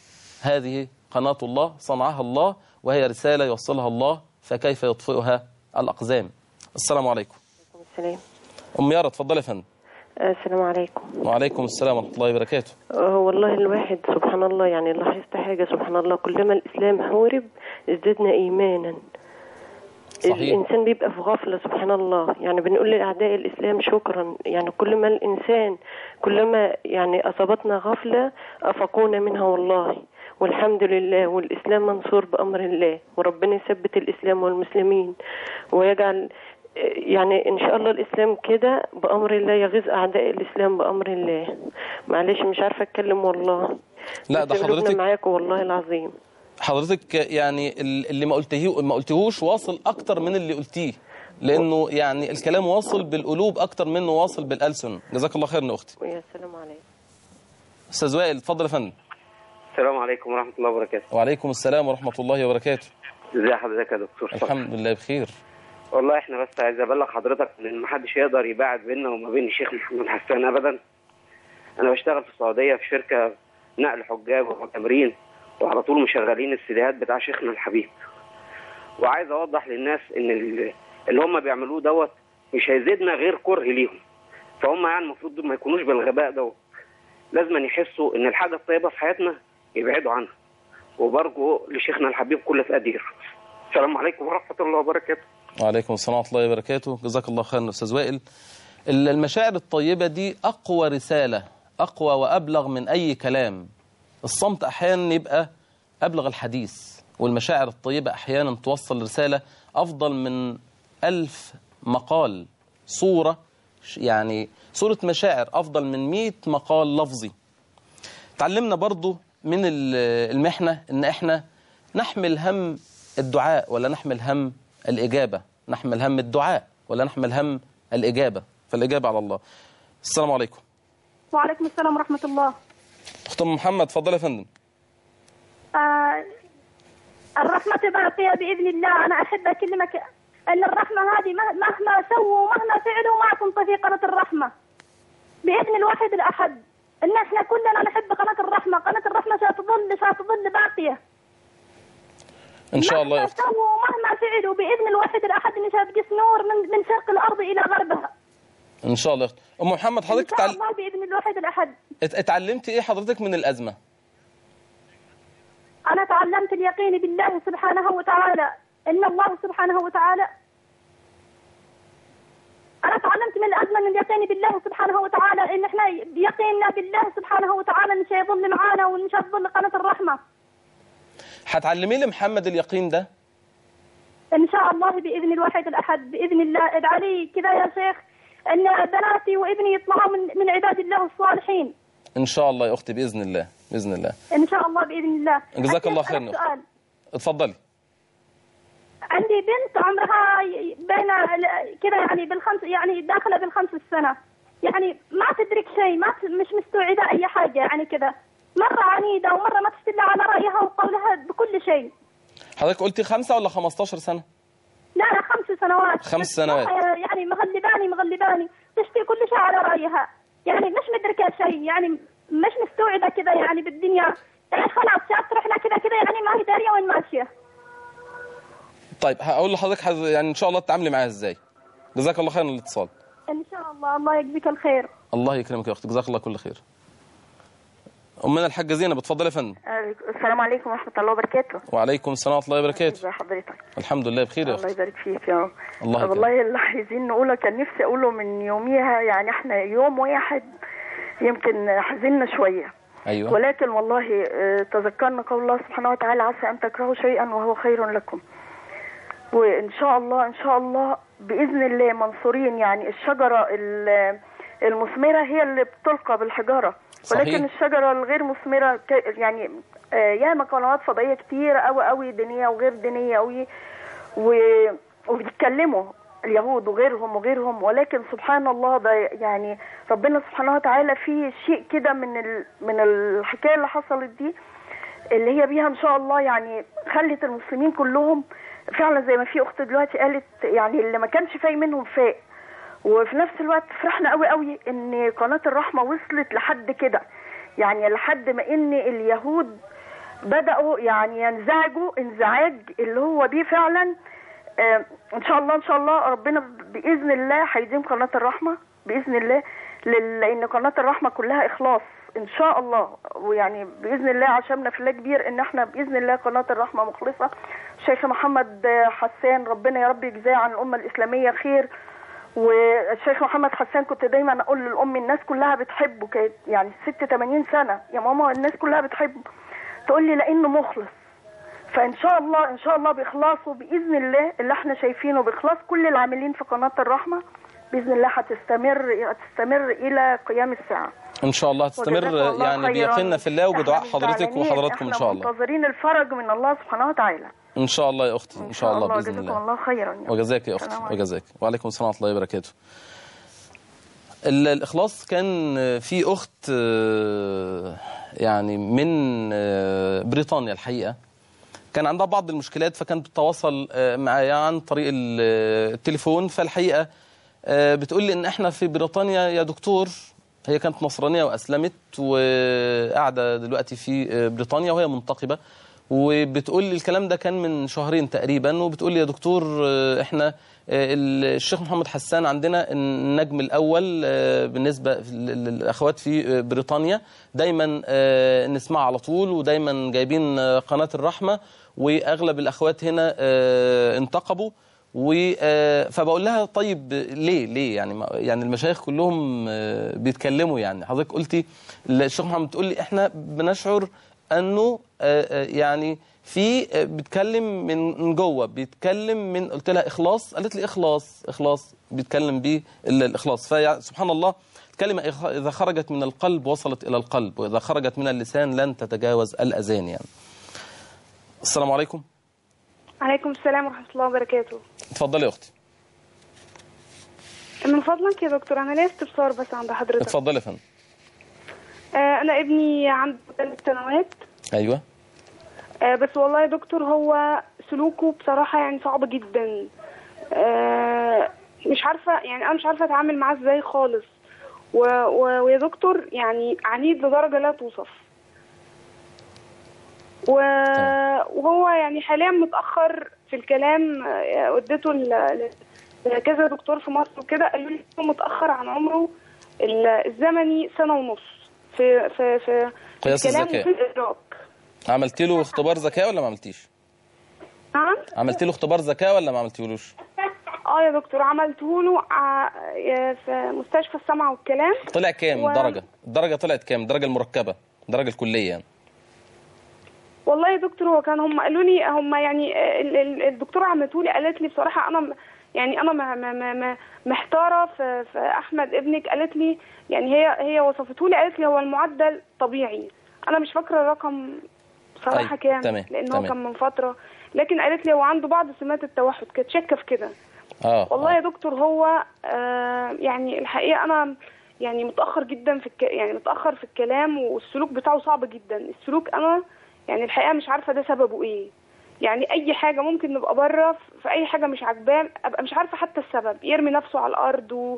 هذه قناة الله صنعها الله وهي رسالة يوصلها الله فكيف يطفئها الأقزام السلام عليكم السلام أم يارا اتفضلي يا فندم السلام عليكم وعليكم السلام ورحمة الله وبركاته آه، والله الواحد سبحان الله يعني لاحظت حاجة سبحان الله كلما الإسلام حورب ازددنا إيمانا صحيح الإنسان بيبقى في غفلة سبحان الله يعني بنقول لأعداء الإسلام شكرا يعني كل ما الإنسان كلما يعني أصابتنا غفلة أفقونا منها والله والحمد لله والإسلام منصور بأمر الله وربنا يثبت الإسلام والمسلمين ويجعل يعني ان شاء الله الاسلام كده بامر الله يغيظ اعداء الاسلام بامر الله معلش مش عارفه اتكلم والله لا ده بس قلوبنا حضرتك معاكم والله العظيم حضرتك يعني ال- اللي ما قلتيه ما قلتهوش واصل اكتر من اللي قلتيه لانه يعني الكلام واصل بالقلوب اكتر منه واصل بالالسن جزاك الله خير يا اختي ويا سلام عليكم استاذ وائل اتفضل يا فندم السلام عليكم ورحمة الله وبركاته وعليكم السلام ورحمة الله وبركاته ازي حضرتك يا دكتور الحمد لله بخير والله احنا بس عايز ابلغ حضرتك ان محدش يقدر يباعد بيننا وما بين الشيخ محمد حسان ابدا انا بشتغل في السعودية في شركة نقل حجاج وتمرين وعلى طول مشغلين السيديهات بتاع شيخنا الحبيب وعايز اوضح للناس ان ال- اللي هم بيعملوه دوت مش هيزيدنا غير كره ليهم فهم يعني المفروض ما يكونوش بالغباء دوت لازم يحسوا ان الحاجة الطيبة في حياتنا يبعدوا عنها وبرجو لشيخنا الحبيب كل تقدير السلام عليكم ورحمة الله وبركاته وعليكم السلام ورحمة الله وبركاته جزاك الله خيرا أستاذ وائل ال- المشاعر الطيبة دي أقوى رسالة أقوى وأبلغ من أي كلام الصمت أحيانا يبقى أبلغ الحديث والمشاعر الطيبة أحيانا توصل رسالة أفضل من ألف مقال صورة ش- يعني صورة مشاعر أفضل من مئة مقال لفظي تعلمنا برضو من ال- المحنة ان احنا نحمل هم الدعاء ولا نحمل هم الإجابة نحمل هم الدعاء ولا نحمل هم الإجابة فالإجابة على الله السلام عليكم وعليكم السلام ورحمة الله أخت أم محمد اتفضل يا فندم آه الرحمة باقية بإذن الله أنا أحب أكلمك أن الرحمة هذه مه- مهما سووا ومهما فعلوا ما تنطفي قناة الرحمة بإذن الواحد الأحد إن إحنا كلنا نحب قناة الرحمة قناة الرحمة ستظل ستظل باقية إن شاء الله يا مهما أخت سووا ومهما فعلوا بإذن الواحد الأحد إن ستقيس نور من من شرق الأرض إلى غربها إن شاء الله يا أخت أم محمد إن حضرتك شاء تعل... الله بإذن الواحد الأحد ات- اتعلمتي إيه حضرتك من الأزمة أنا تعلمت اليقين بالله سبحانه وتعالى إن الله سبحانه وتعالى أنا تعلمت من الأزمة من اليقين بالله سبحانه وتعالى إن إحنا بيقيننا بالله سبحانه وتعالى إن سيظل معانا وإن سيظل قناة الرحمة هتعلمي لمحمد اليقين ده إن شاء الله بإذن الواحد الأحد بإذن الله ادعى لي كذا يا شيخ إن بناتي وابني يطلعوا من من عباد الله الصالحين إن شاء الله يا أختي بإذن الله بإذن الله إن شاء الله بإذن الله جزاك الله أسألك خير يا سؤال اتفضلي عندي بنت عمرها ي- بين ال- كذا يعني بالخمس يعني داخله بالخمس السنه يعني ما تدرك شيء ما ت- مش مستوعبه اي حاجه يعني كذا مره عنيده ومره ما تستدل على رايها وقولها بكل شيء حضرتك قلتي خمسة ولا 15 سنة لا لا خمس سنوات خمس سنوات. يعني مغلباني مغلباني تشتي كل شيء على رايها يعني مش مدركه شيء يعني مش مستوعبه كذا يعني بالدنيا يعني خلاص شافت رحله كذا كذا يعني ما هي داريه وين ماشيه طيب هقول لحضرتك حز... يعني إن شاء الله تتعاملي معاها إزاي جزاك الله خيرا الاتصال ان شاء الله الله يجزيك الخير الله يكرمك يا أختي جزاك الله كل خير أمنا الحاجة زينب اتفضلي يا فندم السلام عليكم ورحمة الله وبركاته وعليكم السلام ورحمة الله وبركاته ازي حضرتك الحمد لله بخير يا الله أختي يبارك فيك يا رب الله يكرمك والله اللي عايزين نقوله كان نفسي اقوله من يوميها يعني احنا يوم واحد يمكن حزنا شوية أيوه ولكن والله آه، تذكرنا قول الله سبحانه وتعالى عسى ان تكرهوا شيئا وهو خير لكم وان شاء الله ان شاء الله باذن الله منصورين يعني الشجره ال- المثمره هي اللي بتلقى بالحجاره صحيح. ولكن الشجره الغير مثمره ك- يعني آه، ياما قنوات فضائيه كتير قوي قوي دينيه وغير دينيه قوي و... وبيتكلموا اليهود وغيرهم وغيرهم ولكن سبحان الله ده يعني ربنا سبحانه وتعالى في شيء كده من ال... من الحكايه اللي حصلت دي اللي هي بيها ان شاء الله يعني خلت المسلمين كلهم فعلا زي ما في اخت دلوقتي قالت يعني اللي ما كانش فايق منهم فاق وفي نفس الوقت فرحنا قوي قوي ان قناه الرحمه وصلت لحد كده يعني لحد ما ان اليهود بداوا يعني ينزعجوا انزعاج اللي هو بيه فعلا آه، ان شاء الله ان شاء الله ربنا باذن الله هيديم قناه الرحمه باذن الله لل- لان قناه الرحمه كلها اخلاص ان شاء الله ويعني باذن الله عشمنا في الله كبير ان احنا باذن الله قناه الرحمه مخلصه الشيخ محمد آه، حسان ربنا يا رب يجزاه عن الامه الاسلاميه خير والشيخ محمد حسان كنت دايما اقول للام الناس كلها بتحبه كانت يعني ست 80 سنه يا ماما الناس كلها بتحبه تقول لي لانه مخلص فان شاء الله ان شاء الله باخلاصه باذن الله اللي احنا شايفينه باخلاص كل العاملين في قناه الرحمه باذن الله هتستمر هتستمر الى قيام الساعه إن شاء الله هتستمر وجزاكم الله يعني خيراً. بيقيننا في الله وبدعاء إحنا مش حضرتك زعلانين، وحضراتكم إن إحنا شاء الله منتظرين الفرج من الله سبحانه وتعالى إن شاء الله يا أختي إن شاء الله بإذن جزاكم الله الله خيرا وجزاك يا أختي السلام عليكم. وجزاك وعليكم السلام ورحمة الله وبركاته ال- الإخلاص كان في أخت آه، يعني من آه، بريطانيا الحقيقة كان عندها بعض المشكلات فكانت بتتواصل آه، معايا عن طريق ال- التليفون فالحقيقة آه، بتقول لي إن إحنا في بريطانيا يا دكتور هي كانت نصرانية وأسلمت وقاعدة دلوقتي في آه، بريطانيا وهي منتقبة وبتقول لي الكلام ده كان من شهرين تقريبا وبتقول لي يا دكتور آه، احنا آه، الشيخ محمد حسان عندنا النجم الاول آه، بالنسبه لل- للاخوات في آه، بريطانيا دايما آه، نسمعه على طول ودايما جايبين آه، قناه الرحمه واغلب الاخوات هنا آه، انتقبوا و آه، فبقول لها طيب ليه ليه يعني ما- يعني المشايخ كلهم آه، بيتكلموا يعني حضرتك قلتي الشيخ محمد تقول لي احنا بنشعر انه آه، آه، يعني في آه، بيتكلم من جوه بيتكلم من قلت لها اخلاص قالت لي اخلاص اخلاص بيتكلم بيه ال- الاخلاص فسبحان الله الكلمه إخ- اذا خرجت من القلب وصلت الى القلب واذا خرجت من اللسان لن تتجاوز الاذان يعني السلام عليكم عليكم السلام ورحمة الله وبركاته اتفضلي يا اختي من فضلك يا دكتور أنا ليا استفسار بس عند حضرتك اتفضلي يا فندم آه أنا ابني عنده ثلاث سنوات ايوه آه بس والله يا دكتور هو سلوكه بصراحة يعني صعب جدا آه مش عارفة يعني أنا مش عارفة أتعامل معاه إزاي خالص و و ويا دكتور يعني عنيد لدرجة لا توصف و... وهو يعني حاليا متأخر في الكلام آه، وديته ل- ل- كذا دكتور في مصر وكده قالوا لي هو متأخر عن عمره ال- الزمني سنة ونص في في في في قياس الكلام الذكاء. وفي الإدراك عملتي له اختبار ذكاء ولا ما عملتيش نعم عملتي له اختبار ذكاء ولا ما عملتيهولوش اه يا دكتور عملته له ع- في مستشفى السمع والكلام طلع كام و- درجه الدرجه طلعت كام الدرجه المركبه الدرجه الكليه يعني والله يا دكتور هو كان هم قالوا لي هم يعني ال- ال- الدكتوره عملته لي قالت لي بصراحه انا م- يعني انا م- م- م- محتاره في, في احمد ابنك قالت لي يعني هي هي وصفته لي قالت لي هو المعدل طبيعي انا مش فاكره الرقم بصراحه أي، كام تمام، لان هو تمام. كان من فتره لكن قالت لي هو عنده بعض سمات التوحد كانت شاكه في كده اه والله يا دكتور هو آه يعني الحقيقه انا يعني متاخر جدا في الك... يعني متاخر في الكلام والسلوك بتاعه صعب جدا السلوك انا يعني الحقيقه مش عارفه ده سببه ايه يعني اي حاجه ممكن نبقى بره في اي حاجه مش عاجباه ابقى مش عارفه حتى السبب يرمي نفسه على الارض و...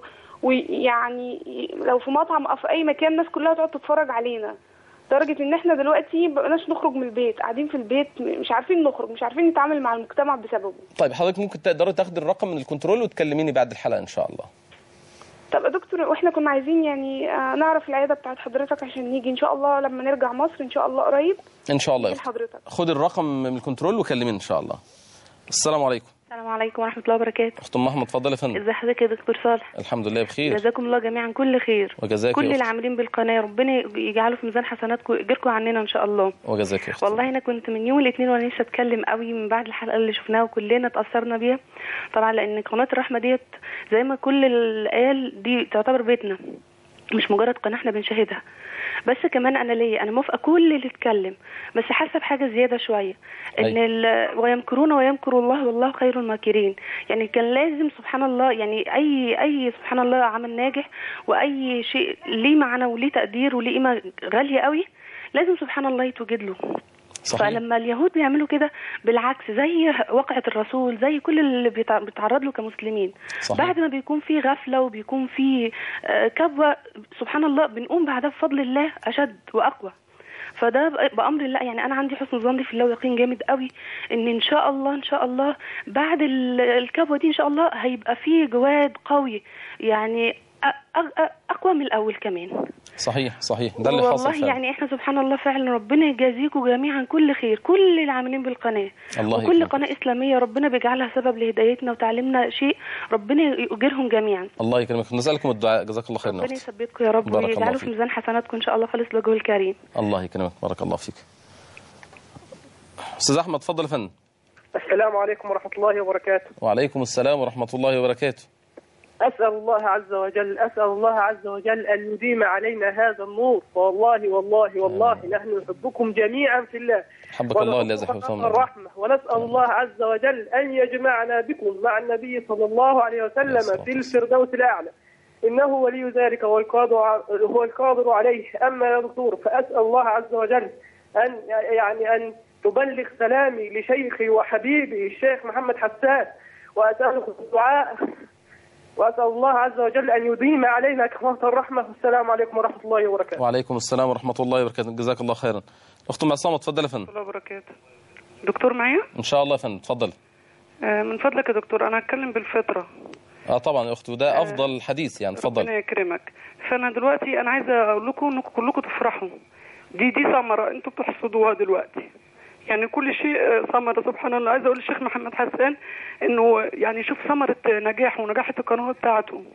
ويعني لو في مطعم او في اي مكان الناس كلها تقعد تتفرج علينا لدرجه ان احنا دلوقتي مبقناش نخرج من البيت قاعدين في البيت م- مش عارفين نخرج مش عارفين نتعامل مع المجتمع بسببه طيب حضرتك ممكن تقدري تاخدي الرقم من الكنترول وتكلميني بعد الحلقه ان شاء الله طب يا دكتور واحنا كنا عايزين يعني آه، نعرف العياده بتاعت حضرتك عشان نيجي ان شاء الله لما نرجع مصر ان شاء الله قريب ان شاء الله يا نيجي أختي. لحضرتك خدي الرقم من الكنترول وكلميني ان شاء الله السلام عليكم السلام عليكم ورحمة الله وبركاته اخت ام احمد اتفضلي يا فندم ازي حضرتك يا دكتور صالح الحمد لله بخير جزاكم الله جميعا كل خير وجزاك كل يا أختي. العاملين بالقناة ربنا يجعله في ميزان حسناتكم ويجركم عننا ان شاء الله وجزاك يا اختي والله انا كنت من يوم الاثنين وانا نفسي اتكلم قوي من بعد الحلقه اللي شفناها وكلنا اتاثرنا بيها طبعا لان قناه الرحمه ديت زي ما كل اللي قال دي تعتبر بيتنا مش مجرد قناه احنا بنشاهدها بس كمان انا ليا انا موافقه كل اللي اتكلم بس حاسه بحاجه زياده شويه ان ال- ويمكرون ويمكر الله والله خير الماكرين يعني كان لازم سبحان الله يعني اي اي سبحان الله عمل ناجح واي شيء ليه معنى وليه تقدير وليه قيمه غاليه قوي لازم سبحان الله يتوجد له صحيح. فلما اليهود بيعملوا كده بالعكس زي وقعة الرسول زي كل اللي بيتع- بيتعرض له كمسلمين صحيح. بعد ما بيكون في غفلة وبيكون في آه، كبوة سبحان الله بنقوم بعدها بفضل الله أشد وأقوى فده بأ- بأمر الله يعني أنا عندي حسن ظن في الله ويقين جامد قوي إن إن شاء الله إن شاء الله بعد ال- الكبوة دي إن شاء الله هيبقى في جواد قوي يعني أ- أ- أ- أقوى من الأول كمان صحيح صحيح ده اللي حصل والله فعلا يعني احنا سبحان الله فعلا ربنا يجازيكم جميعا كل خير كل العاملين بالقناه الله وكل يكرمك. قناه اسلاميه ربنا بيجعلها سبب لهدايتنا وتعليمنا شيء ربنا يؤجرهم جميعا الله يكرمك نسألكم الدعاء جزاك الله خير يا ربنا اختي يثبتكم يا رب بارك الله ويجعله في فيك. ميزان حسناتكم ان شاء الله خالص لوجهه الكريم الله يكرمك بارك الله فيك استاذ احمد اتفضل يا فندم السلام عليكم ورحمة الله وبركاته وعليكم السلام ورحمه الله وبركاته أسأل الله عز وجل أسأل الله عز وجل أن يديم علينا هذا النور والله والله والله نحن نحبكم جميعا في الله حبك الله الذي ونحب حببتم الرحمة ونسأل الله عز وجل أن يجمعنا بكم مع النبي صلى الله عليه وسلم في الفردوس الأعلى إنه ولي ذلك هو القادر ع- هو القادر عليه أما يا دكتور فأسأل الله عز وجل أن يعني أن تبلغ سلامي لشيخي وحبيبي الشيخ محمد حسان وأسأله الدعاء وأسأل الله عز وجل أن يديم علينا كرامة الرحمة والسلام عليكم ورحمة الله وبركاته وعليكم السلام ورحمة الله وبركاته جزاك الله خيرا أخت معصمة اتفضل يا فندم الله وبركاته دكتور معايا إن شاء الله يا فندم اتفضل آه، من فضلك يا دكتور انا هتكلم بالفطره اه طبعا يا أخت وده أفضل حديث يعني اتفضل ربنا يكرمك فانا دلوقتي انا عايزه اقول لكم انكم كلكم تفرحوا دي دي ثمره انتوا بتحصدوها دلوقتي يعني كل شيء آه، ثمره سبحان الله عايزه اقول للشيخ محمد حسان انه يعني شوف ثمره نجاحه ونجاحه القناه بتاعته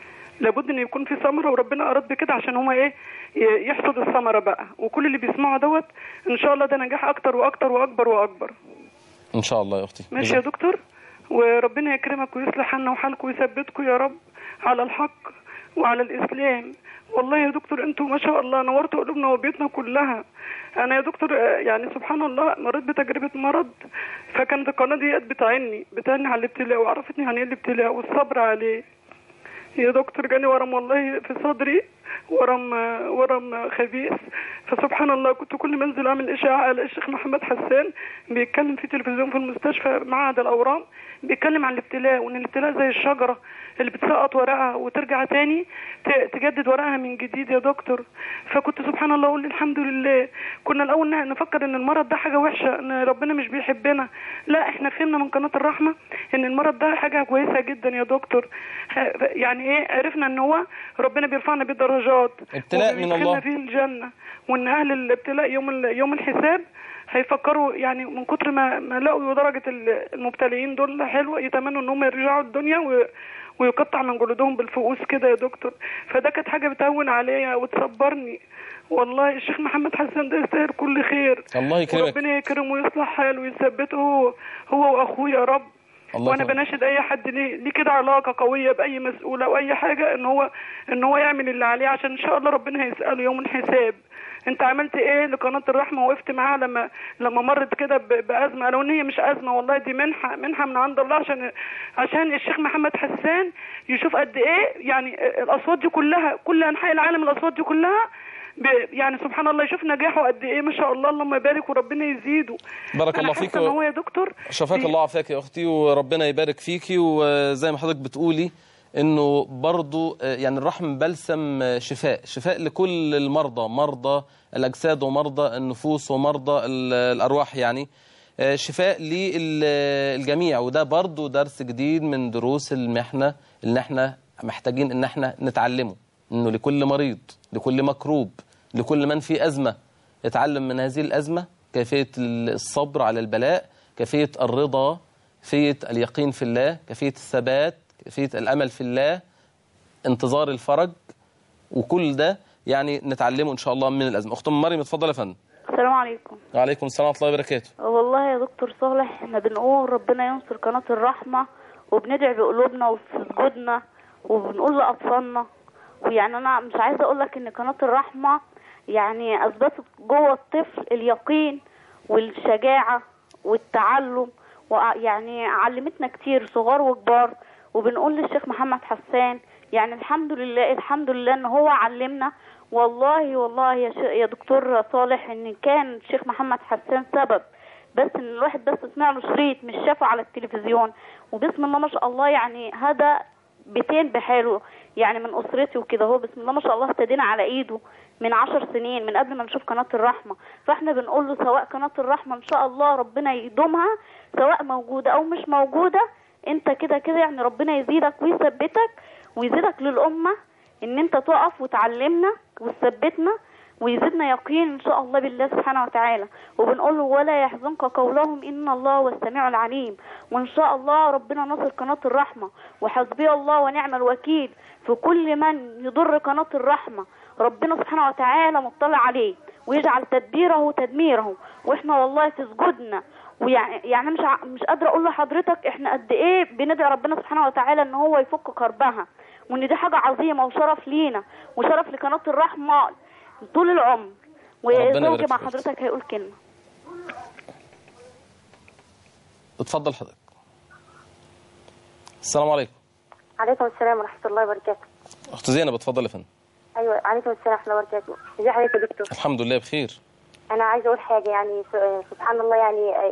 لابد ان يكون في ثمره وربنا اراد بكده عشان هما ايه ي- يحصد الثمره بقى وكل اللي بيسمعوا دوت ان شاء الله ده نجاح اكتر واكتر واكبر واكبر إن شاء الله يا أختي ماشي يا دكتور وربنا يكرمك ويصلح حالنا وحالكم ويثبتكم يا رب على الحق وعلى الإسلام والله يا دكتور انتوا ما شاء الله نورتوا قلوبنا وبيوتنا كلها انا يا دكتور آه، يعني سبحان الله مريت بتجربه مرض فكانت القناه ديت بتعني بتعني على الابتلاء وعرفتني يعني ايه الابتلاء والصبر عليه يا دكتور جاني ورم والله في صدري ورم ورم خبيث فسبحان الله كنت كل ما انزل اعمل اشاعه على الشيخ محمد حسان بيتكلم في تلفزيون في المستشفى معهد الاورام بيتكلم عن الابتلاء وان الابتلاء زي الشجره اللي بتسقط ورقها وترجع تاني ت- تجدد ورقها من جديد يا دكتور فكنت سبحان الله اقول الحمد لله كنا الاول ن- نفكر ان المرض ده حاجه وحشه ان ربنا مش بيحبنا لا احنا فهمنا من قناه الرحمه ان المرض ده حاجه كويسه جدا يا دكتور ه- يعني ايه عرفنا ان هو ربنا بيرفعنا بيه درجات ابتلاء من وبيدخلنا الله فيه الجنه وان اهل الابتلاء يوم ال- يوم الحساب هيفكروا يعني من كتر ما ما لقوا درجه ال- المبتلين دول حلوه يتمنوا ان هم يرجعوا الدنيا و ويقطع من جلودهم بالفؤوس كده يا دكتور فده كانت حاجه بتهون عليا وتصبرني والله الشيخ محمد حسن ده يستاهل كل خير الله يكرمك وربنا يكرمه ويصلح حاله ويثبته هو هو واخوه يا رب الله وانا يكرمك. بناشد اي حد ليه ليه كده علاقه قويه باي مسؤول او اي حاجه ان هو ان هو يعمل اللي عليه عشان ان شاء الله ربنا هيساله يوم الحساب انت عملت ايه لقناه الرحمه وقفت معاها لما لما مرت كده ب- بازمه لو ان هي مش ازمه والله دي منحه منحه من عند الله عشان عشان الشيخ محمد حسان يشوف قد ايه يعني الاصوات دي كلها كل انحاء العالم الاصوات دي كلها ب- يعني سبحان الله يشوف نجاحه قد ايه ما شاء الله اللهم يبارك وربنا يزيده بارك أنا الله حاسة فيك ان هو يا دكتور شفاك بي- الله عافاك يا اختي وربنا يبارك فيكي وزي ما حضرتك بتقولي انه برضو آه، يعني الرحم بلسم آه، شفاء شفاء لكل المرضى مرضى الاجساد ومرضى النفوس ومرضى ال- الارواح يعني آه، شفاء للجميع وده برضو درس جديد من دروس المحنه اللي احنا محتاجين ان احنا نتعلمه انه لكل مريض لكل مكروب لكل من في ازمه يتعلم من هذه الازمه كيفيه الصبر على البلاء كيفيه الرضا كيفيه اليقين في الله كيفيه الثبات كيفيه الامل في الله انتظار الفرج وكل ده يعني نتعلمه ان شاء الله من الازمه اخت أم مريم اتفضل يا فندم السلام عليكم وعليكم السلام ورحمه الله وبركاته والله يا دكتور صالح احنا بنقول ربنا ينصر قناة الرحمة وبندعي بقلوبنا وفي سجودنا وبنقول لأطفالنا ويعني أنا مش عايزة أقول لك إن قناة الرحمة يعني أثبتت جوه الطفل اليقين والشجاعة والتعلم ويعني علمتنا كتير صغار وكبار وبنقول للشيخ محمد حسان يعني الحمد لله الحمد لله ان هو علمنا والله والله يا, ش... يا دكتور صالح ان كان الشيخ محمد حسان سبب بس ان الواحد بس سمع له شريط مش شافه على التلفزيون وبسم الله ما شاء الله يعني هذا بيتين بحاله يعني من اسرتي وكده هو بسم الله ما شاء الله اهتدينا على ايده من عشر سنين من قبل ما نشوف قناة الرحمة فاحنا بنقول له سواء قناة الرحمة ان شاء الله ربنا يدومها سواء موجودة او مش موجودة انت كده كده يعني ربنا يزيدك ويثبتك ويزيدك للأمة ان انت تقف وتعلمنا وتثبتنا ويزيدنا يقين ان شاء الله بالله سبحانه وتعالى وبنقول له ولا يحزنك قولهم ان الله هو السميع العليم وان شاء الله ربنا نصر قناة الرحمة وحسبي الله ونعم الوكيل في كل من يضر قناة الرحمة ربنا سبحانه وتعالى مطلع عليه ويجعل تدبيره تدميره واحنا والله في سجودنا ويعني يعني مش ع- مش قادره اقول لحضرتك احنا قد ايه بندعي ربنا سبحانه وتعالى ان هو يفك كربها وان دي حاجه عظيمه وشرف لينا وشرف لقناه الرحمه طول العمر ربنا وزوجي يبارك مع فيك. حضرتك هيقول كلمه اتفضل حضرتك السلام عليكم عليكم السلام ورحمة الله وبركاته اخت زينب اتفضل يا فندم ايوه عليكم السلام ورحمه الله وبركاته ازي حضرتك يا دكتور الحمد لله بخير انا عايزه اقول حاجه يعني س- سبحان الله يعني آه،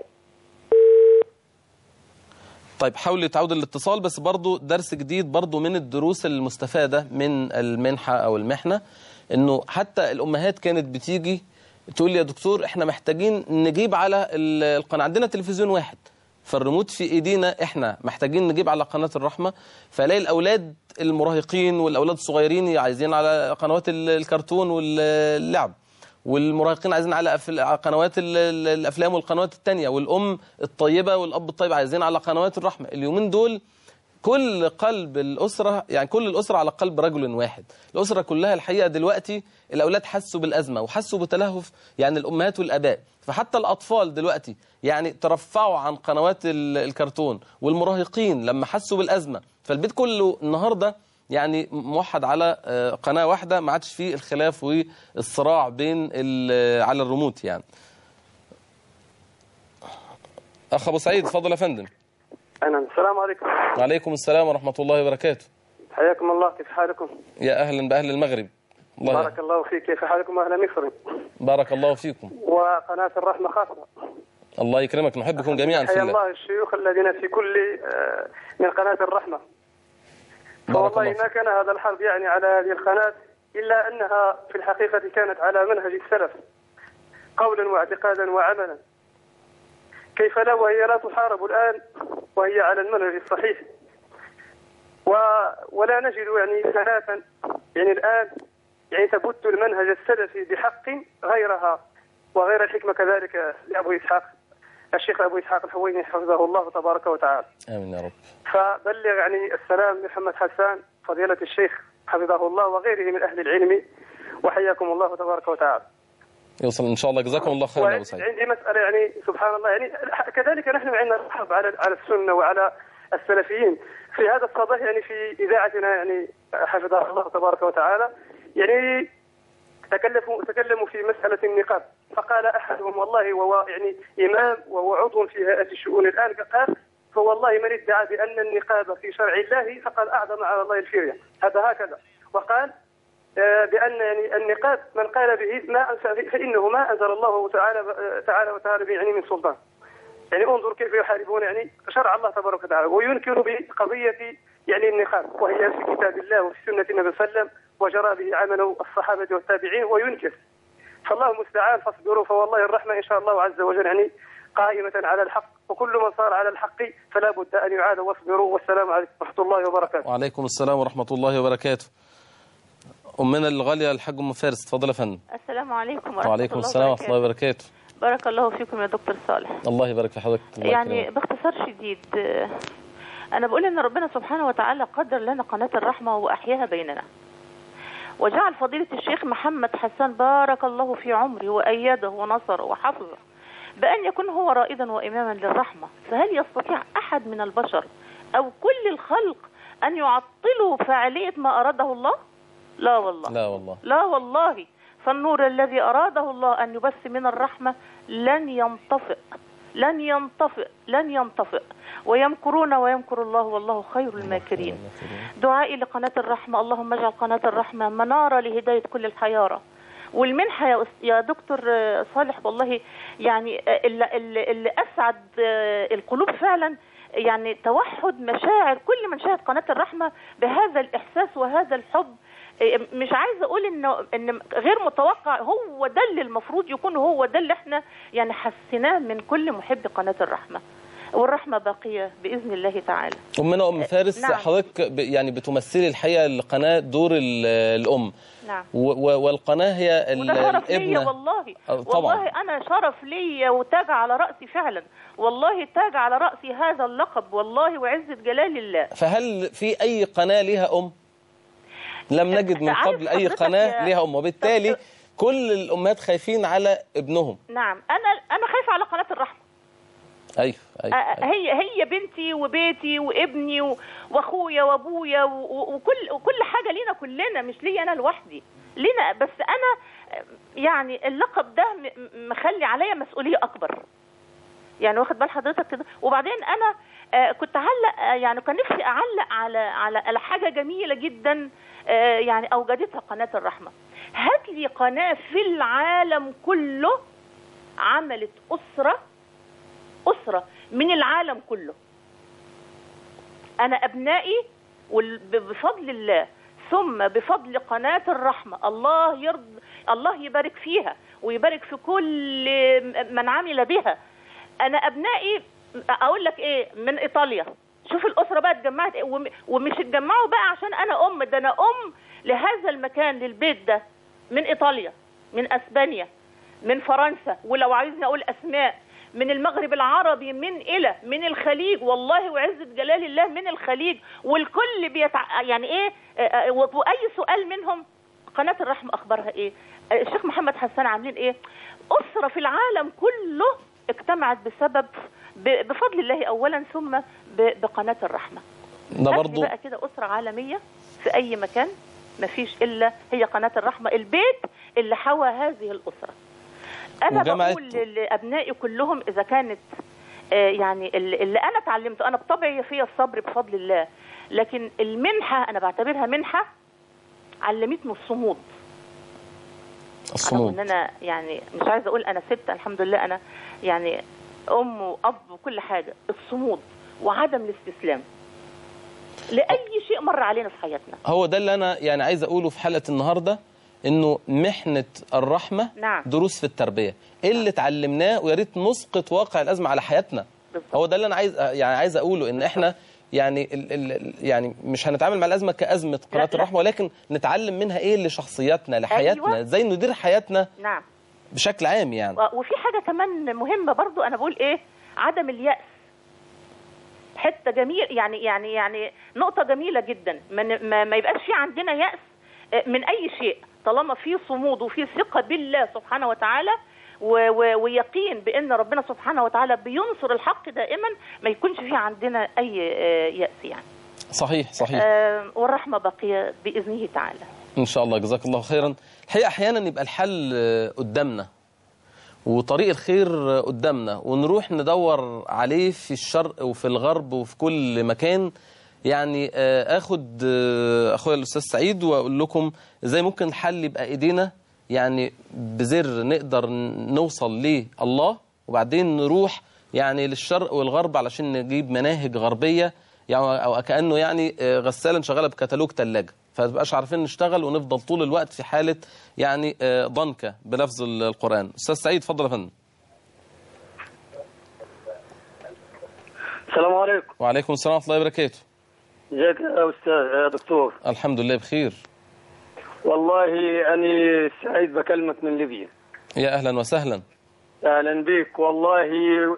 طيب حاول تعود الاتصال بس برضو درس جديد برضو من الدروس المستفادة من المنحة أو المحنة إنه حتى الأمهات كانت بتيجي تقول لي يا دكتور إحنا محتاجين نجيب على ال- القناة عندنا تلفزيون واحد فالريموت في ايدينا احنا محتاجين نجيب على قناه الرحمه فلاقي الاولاد المراهقين والاولاد الصغيرين عايزين على قنوات ال- الكرتون واللعب والمراهقين عايزين على أف- على قنوات ال- ال- الافلام والقنوات التانية والام الطيبه والاب الطيب عايزين على قنوات الرحمه اليومين دول كل قلب الأسرة يعني كل الأسرة على قلب رجل واحد الأسرة كلها الحقيقة دلوقتي الأولاد حسوا بالأزمة وحسوا بتلهف يعني الأمهات والآباء فحتى الأطفال دلوقتي يعني ترفعوا عن قنوات ال- الكرتون والمراهقين لما حسوا بالأزمة فالبيت كله النهاردة يعني موحد على آه، قناة واحدة ما عادش فيه الخلاف والصراع بين ال- على الريموت يعني أخ أبو سعيد اتفضل يا فندم أنا السلام عليكم وعليكم السلام ورحمة الله وبركاته حياكم الله كيف حالكم يا أهلا بأهل المغرب الله بارك الله فيك كيف حالكم أهل مصر بارك الله فيكم وقناة الرحمة خاصة الله يكرمك نحبكم جميعا في حيا الله الله الشيوخ الذين في كل آه، من قناة الرحمة بارك فوالله الله ما كان هذا الحرب يعني على هذه القناة إلا أنها في الحقيقة كانت على منهج السلف قولا واعتقادا وعملا كيف لا وهي لا تحارب الآن وهي على المنهج الصحيح و... ولا نجد يعني قناة يعني الآن يعني تبث المنهج السلفي بحق غيرها وغير الحكمة كذلك لأبو إسحاق الشيخ أبو إسحاق الحويني حفظه الله تبارك وتعالى آمين يا رب فبلغ يعني السلام لمحمد حسان فضيلة الشيخ حفظه الله وغيره من أهل العلم وحياكم الله تبارك وتعالى يوصل إن شاء الله جزاكم الله خيرا يا أبو سعيد وعندي مسألة يعني سبحان الله يعني كذلك نحن عندنا الحرب على على السنة وعلى السلفيين في هذا الصباح يعني في إذاعتنا يعني حفظها الله تبارك وتعالى يعني تكلموا تكلموا في مسألة النقاب فقال أحدهم والله وهو يعني إمام وهو عضو في هيئة الشؤون الآن قال فوالله من ادعى بأن النقاب في شرع الله فقد أعظم على الله الفرية هذا هكذا وقال آه، بأن يعني النقاب من قال به ما أنزل- فإنه ما أنزل الله تعالى آه، تعالى وتعالى به يعني من سلطان يعني انظر كيف يحاربون يعني شرع الله تبارك وتعالى وينكر بقضية يعني النقاب وهي في كتاب الله وفي سنة النبي صلى الله عليه وسلم وجرى به عمل الصحابة والتابعين وينكر فالله المستعان فاصبروا فوالله الرحمة إن شاء الله عز وجل يعني قائمة على الحق وكل من صار على الحق فلا بد أن يعاد واصبروا والسلام عليكم ورحمة الله وبركاته وعليكم السلام ورحمة الله وبركاته أمنا الغالية الحاج أم فارس اتفضل يا فندم السلام عليكم ورحمة وعليكم الله السلام ورحمة الله وبركاته. وبركاته بارك الله فيكم يا دكتور صالح الله يبارك في حضرتك الله يعني يكرمك. باختصار شديد آه، أنا بقول إن ربنا سبحانه وتعالى قدر لنا قناة الرحمة وأحياها بيننا وجعل فضيلة الشيخ محمد حسان بارك الله في عمره وأيده ونصره وحفظه بأن يكون هو رائدا وإماما للرحمة فهل يستطيع أحد من البشر أو كل الخلق أن يعطلوا فاعلية ما أراده الله لا والله لا والله لا والله فالنور الذي أراده الله أن يبث من الرحمة لن ينطفئ لن ينطفئ لن ينطفئ ويمكرون ويمكر الله والله خير الماكرين دعائي لقناة الرحمة اللهم اجعل قناة الرحمة منارة لهداية كل الحيارى والمنحة يا, أس- يا دكتور آه، صالح والله يعني آه، اللي, اللي, اللي أسعد آه، القلوب فعلا يعني توحد مشاعر كل من شاهد قناة الرحمة بهذا الإحساس وهذا الحب إيه، مش عايزه اقول انه ان غير متوقع هو ده اللي المفروض يكون هو ده اللي احنا يعني حسيناه من كل محب قناه الرحمه والرحمه باقيه باذن الله تعالى أمنا أم فارس نعم. حضرتك ب- يعني بتمثلي الحقيقة القناة دور ال- الأم نعم و- و- والقناة هي ال- وده شرف ليا الابنة والله آه، طبعا. والله انا شرف ليا وتاج على راسي فعلا والله تاج على راسي هذا اللقب والله وعزه جلال الله فهل في أي قناة لها أم؟ لم نجد من عارف قبل أي حضرتك قناة يا لها أم وبالتالي كل الأمهات خايفين على ابنهم نعم انا انا خايفه على قناه الرحمه أيوه أيوه, آه، هي هي بنتي وبيتي وابني و- واخويا وابويا و- و- وكل وكل حاجه لينا كلنا مش ليا انا لوحدي لينا بس انا آه، يعني اللقب ده م- م- مخلي عليا مسؤوليه اكبر يعني واخد بال حضرتك كده وبعدين انا آه، كنت اعلق آه، يعني كان نفسي اعلق على على على حاجه جميله جدا آه، يعني اوجدتها قناه الرحمه هات لي قناه في العالم كله عملت اسره اسره من العالم كله انا ابنائي وال- ب- بفضل الله ثم بفضل قناة الرحمة الله يرضى الله يبارك فيها ويبارك في كل من عمل بها انا ابنائي اقول لك ايه من ايطاليا شوف الاسره بقى اتجمعت إيه، وم- ومش اتجمعوا بقى عشان انا ام ده انا ام لهذا المكان للبيت ده من ايطاليا من اسبانيا من فرنسا ولو عايزني اقول اسماء من المغرب العربي من الى من الخليج والله وعزه جلال الله من الخليج والكل بيتع... يعني ايه آه، آه، واي سؤال منهم قناه الرحمه اخبارها ايه آه، الشيخ محمد حسان عاملين ايه اسره في العالم كله اجتمعت بسبب ب- بفضل الله اولا ثم ب- بقناه الرحمه ده هات لي برضو بقى كده اسره عالميه في اي مكان مفيش الا هي قناه الرحمه البيت اللي حوى هذه الاسره انا وجمعت- بقول لابنائي كلهم اذا كانت آه، يعني اللي اللي انا اتعلمته انا بطبعي فيا الصبر بفضل الله لكن المنحه انا بعتبرها منحه علمتني الصمود الصمود ان انا يعني مش عايزه اقول انا ست الحمد لله انا يعني ام واب وكل حاجه الصمود وعدم الاستسلام لاي شيء مر علينا في حياتنا هو ده اللي انا يعني عايز اقوله في حلقه النهارده انه محنه الرحمه نعم. دروس في التربيه ايه اللي اتعلمناه ويا ريت نسقط واقع الازمه على حياتنا هو ده اللي انا عايز يعني عايز اقوله ان احنا يعني ال ال يعني مش هنتعامل مع الازمه كازمه قناه الرحمه ولكن نتعلم منها ايه لشخصياتنا لحياتنا أيوة. ازاي ندير حياتنا نعم بشكل عام يعني و- وفي حاجه كمان مهمه برضو انا بقول ايه عدم الياس حته جميل يعني يعني يعني نقطه جميله جدا ما ن- ما, ما يبقاش في عندنا ياس آه، من اي شيء طالما في صمود وفي ثقه بالله سبحانه وتعالى و- و- ويقين بان ربنا سبحانه وتعالى بينصر الحق دائما ما يكونش في عندنا اي آه، ياس يعني صحيح صحيح آه، والرحمه باقيه باذنه تعالى ان شاء الله جزاك الله خيرا الحقيقه احيانا يبقى الحل آه، قدامنا وطريق الخير آه، قدامنا ونروح ندور عليه في الشرق وفي الغرب وفي كل مكان يعني آه، اخد آه، اخويا الاستاذ سعيد واقول لكم ازاي ممكن الحل يبقى ايدينا يعني بزر نقدر نوصل لله وبعدين نروح يعني للشرق والغرب علشان نجيب مناهج غربيه يعني او كانه يعني آه، غساله شغاله بكتالوج ثلاجه فمبقاش عارفين نشتغل ونفضل طول الوقت في حاله يعني آه، ضنكه بلفظ القران استاذ سعيد اتفضل يا فندم السلام عليكم وعليكم السلام ورحمه الله وبركاته ازيك يا استاذ يا دكتور الحمد لله بخير والله اني سعيد بكلمك من ليبيا يا اهلا وسهلا اهلا بك والله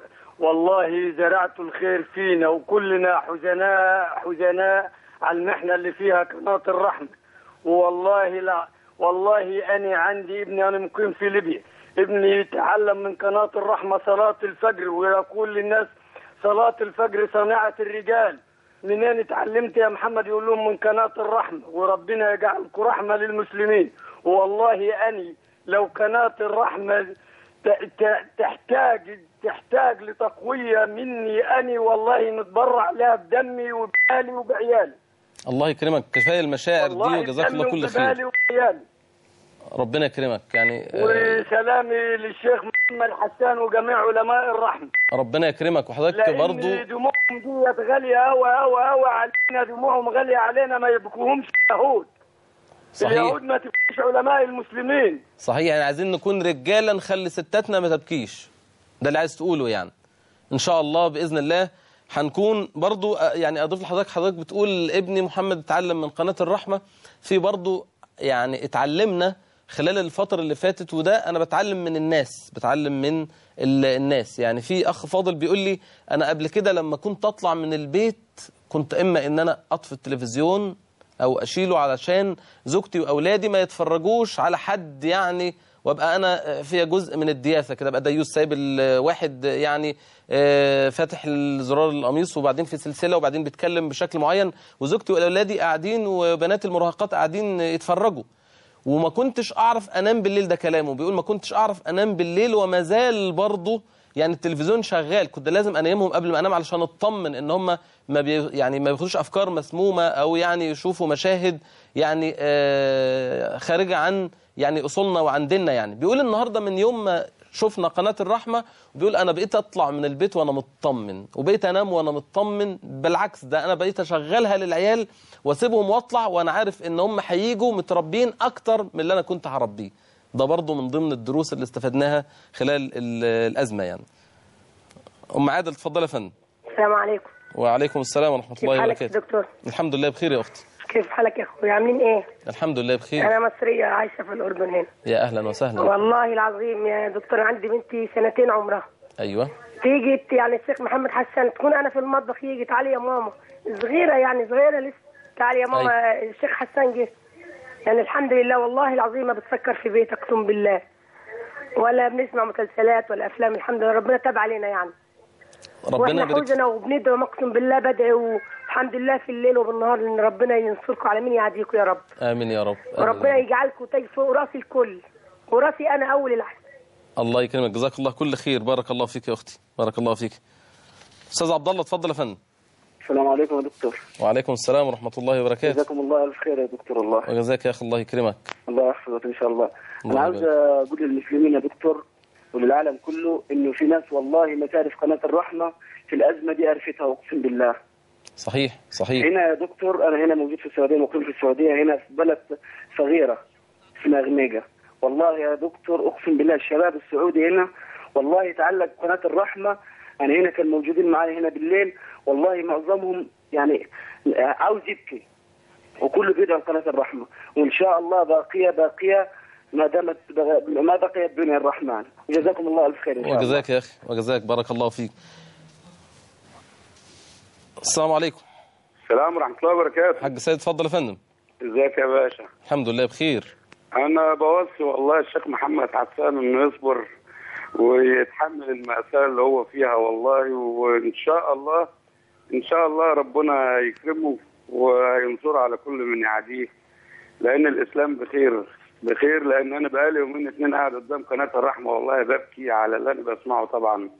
والله زرعت الخير فينا وكلنا حزناء حزناء على المحنه اللي فيها قناه الرحمه والله لا والله اني عندي ابني انا مقيم في ليبيا ابني يتعلم من قناه الرحمه صلاه الفجر ويقول للناس صلاه الفجر صناعه الرجال منين اتعلمت يا محمد يقول لهم من قناه الرحمه وربنا يجعلكم رحمه للمسلمين والله اني لو قناه الرحمه ت- ت- تحتاج تحتاج لتقويه مني اني والله نتبرع لها بدمي وبالي وبعيالي الله يكرمك كفايه المشاعر دي والله وجزاك الله بدمي كل خير وبالي وبعيالي ربنا يكرمك يعني آه، وسلامي للشيخ محمد حسان وجميع علماء الرحمه ربنا يكرمك وحضرتك لان برضو دموعهم ديت غاليه قوي قوي قوي علينا دموعهم غاليه علينا ما يبكوهمش يهود صحيح. اليهود ما تبكيش علماء المسلمين صحيح يعني عايزين نكون رجاله نخلي ستاتنا ما تبكيش ده اللي عايز تقوله يعني ان شاء الله باذن الله هنكون برضو آه، يعني اضيف لحضرتك حضرتك بتقول ابني محمد اتعلم من قناه الرحمه في برضو يعني اتعلمنا خلال الفتره اللي فاتت وده انا بتعلم من الناس بتعلم من ال- الناس يعني في اخ فاضل بيقول لي انا قبل كده لما كنت اطلع من البيت كنت اما ان انا اطفي التلفزيون او اشيله علشان زوجتي واولادي ما يتفرجوش على حد يعني وابقى انا فيها جزء من الدياثه كده ابقى ديوس سايب الواحد يعني آه، فاتح الزرار القميص وبعدين في سلسله وبعدين بيتكلم بشكل معين وزوجتي واولادي قاعدين وبنات المراهقات قاعدين يتفرجوا وما كنتش اعرف انام بالليل ده كلامه بيقول ما كنتش اعرف انام بالليل وما زال برضه يعني التلفزيون شغال كنت لازم انيمهم قبل ما انام علشان اطمن ان هم ما بي يعني ما بياخدوش افكار مسمومه او يعني يشوفوا مشاهد يعني آه خارجه عن يعني اصولنا وعن ديننا يعني بيقول النهارده من يوم ما شفنا قناه الرحمه بيقول انا بقيت اطلع من البيت وانا مطمن وبقيت انام وانا مطمن بالعكس ده انا بقيت اشغلها للعيال واسيبهم واطلع وانا عارف ان هم هيجوا متربيين اكتر من اللي انا كنت هربيه ده برضو من ضمن الدروس اللي استفدناها خلال ال- الازمه يعني ام عادل اتفضلي يا فندم السلام عليكم وعليكم السلام ورحمه كيف الله حالك يا وبركاته دكتور الحمد لله بخير يا اختي كيف حالك يا اخويا عاملين ايه الحمد لله بخير انا مصريه عايشه في الاردن هنا يا اهلا وسهلا والله العظيم يا دكتور عندي بنتي سنتين عمرها ايوه تيجي ت- يعني الشيخ محمد حسن تكون انا في المطبخ يجي تعالي يا ماما صغيره يعني صغيره لسه تعالي يا ماما الشيخ حسن جه يعني الحمد لله والله العظيم ما بتفكر في بيت اقسم بالله ولا بنسمع مسلسلات ولا افلام الحمد لله ربنا تاب علينا يعني ربنا واحنا يبارك حوزنا وبندعو اقسم بالله بدعي والحمد لله في الليل وبالنهار ان ربنا ينصركم على مين يعديكم يا رب امين يا رب آمين. وربنا يجعلكم تاج فوق راس الكل وراسي انا اول العهد الله يكرمك جزاك الله كل خير بارك الله فيك يا اختي بارك الله فيك استاذ عبد الله اتفضل يا فندم السلام عليكم يا دكتور وعليكم السلام ورحمه الله وبركاته جزاكم الله الف خير يا دكتور الله وجزاك يا اخي الله يكرمك الله يحفظك ان شاء الله الله انا عاوز اقول للمسلمين يا دكتور وللعالم كله انه في ناس والله ما تعرف قناه الرحمه في الازمه دي عرفتها اقسم بالله صحيح صحيح هنا يا دكتور انا هنا موجود في السعوديه مقيم في السعوديه هنا في بلد صغيره اسمها غميقه والله يا دكتور اقسم بالله الشباب السعودي هنا والله يتعلق قناه الرحمه يعني هنا كانوا موجودين معايا هنا بالليل والله معظمهم يعني عاوز يبكي وكله بيدعم قناه الرحمه وان شاء الله باقيه باقيه ما دامت ما بقيت دنيا الرحمن جزاكم الله الف خير ان شاء الله وجزاك يا اخي وجزاك بارك الله فيك السلام عليكم السلام ورحمة الله وبركاته حاج سيد اتفضل يا فندم ازيك يا باشا الحمد لله بخير انا بوصي والله الشيخ محمد حسان انه يصبر ويتحمل المأساة اللي هو فيها والله وان شاء الله ان شاء الله ربنا يكرمه وينصر على كل من يعاديه لان الاسلام بخير بخير لان انا بقالي يومين اتنين قاعد قدام قناة الرحمة والله ببكي على اللي انا بسمعه طبعا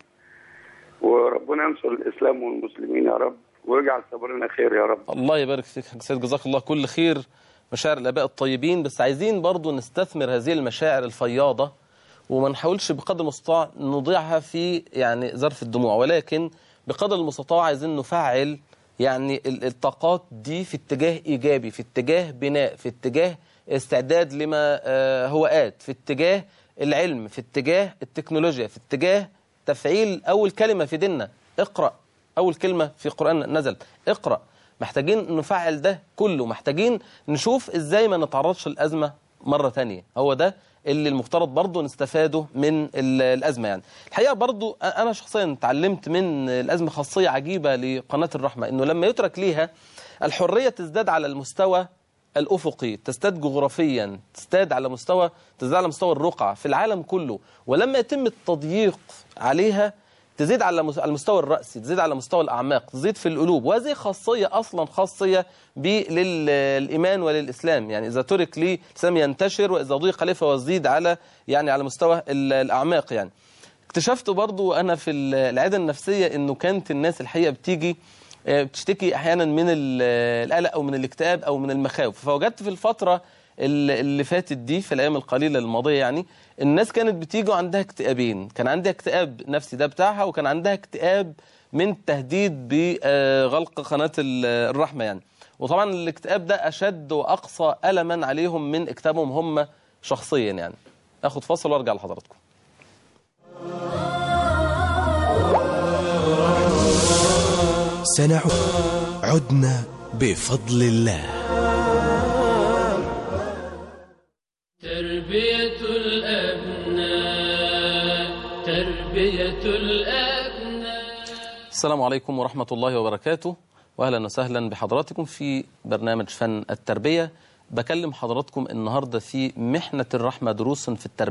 وربنا ينصر الاسلام والمسلمين يا رب ويجعل صبرنا خير يا رب الله يبارك فيك حاج سيد جزاك الله كل خير مشاعر الاباء الطيبين بس عايزين برضو نستثمر هذه المشاعر الفياضه وما نحاولش بقدر المستطاع نضيعها في يعني ظرف الدموع ولكن بقدر المستطاع عايزين نفعل يعني ال- الطاقات دي في اتجاه ايجابي في اتجاه بناء في اتجاه استعداد لما آه، هو آت في اتجاه العلم في اتجاه التكنولوجيا في اتجاه تفعيل اول كلمه في ديننا اقرا اول كلمه في القران نزلت اقرا محتاجين نفعل ده كله محتاجين نشوف ازاي ما نتعرضش للازمه مره تانية هو ده اللي المفترض برضه نستفاده من ال- الازمه يعني الحقيقه برضه انا شخصيا اتعلمت من الازمه خاصيه عجيبه لقناه الرحمه انه لما يترك ليها الحريه تزداد على المستوى الافقي تزداد جغرافيا تزداد على مستوى تزداد على مستوى الرقعه في العالم كله ولما يتم التضييق عليها تزيد على مس- على المستوى الرأسي تزيد على مستوى الأعماق تزيد في القلوب وهذه خاصية أصلا خاصية للإيمان وللإسلام يعني إذا ترك لي الإسلام ينتشر وإذا ضيق عليه فهو يزيد على يعني على مستوى ال- الأعماق يعني اكتشفت برضو أنا في ال- العيادة النفسية إنه كانت الناس الحقيقة بتيجي آه، بتشتكي أحيانا من ال- القلق أو من الاكتئاب أو من المخاوف فوجدت في الفترة ال- اللي فاتت دي في الأيام القليلة الماضية يعني الناس كانت بتيجي وعندها اكتئابين كان عندها اكتئاب نفسي ده بتاعها وكان عندها اكتئاب من تهديد بغلق قناة ال- الرحمة يعني وطبعا الاكتئاب ده أشد وأقصى ألما عليهم من اكتئابهم هم شخصيا يعني أخد فاصل وأرجع لحضراتكم سنعود عدنا بفضل الله تربية الأبناء تربية الأبناء السلام عليكم ورحمة الله وبركاته وأهلا وسهلا بحضراتكم في برنامج فن التربية بكلم حضراتكم النهاردة في محنة الرحمة دروس في التربية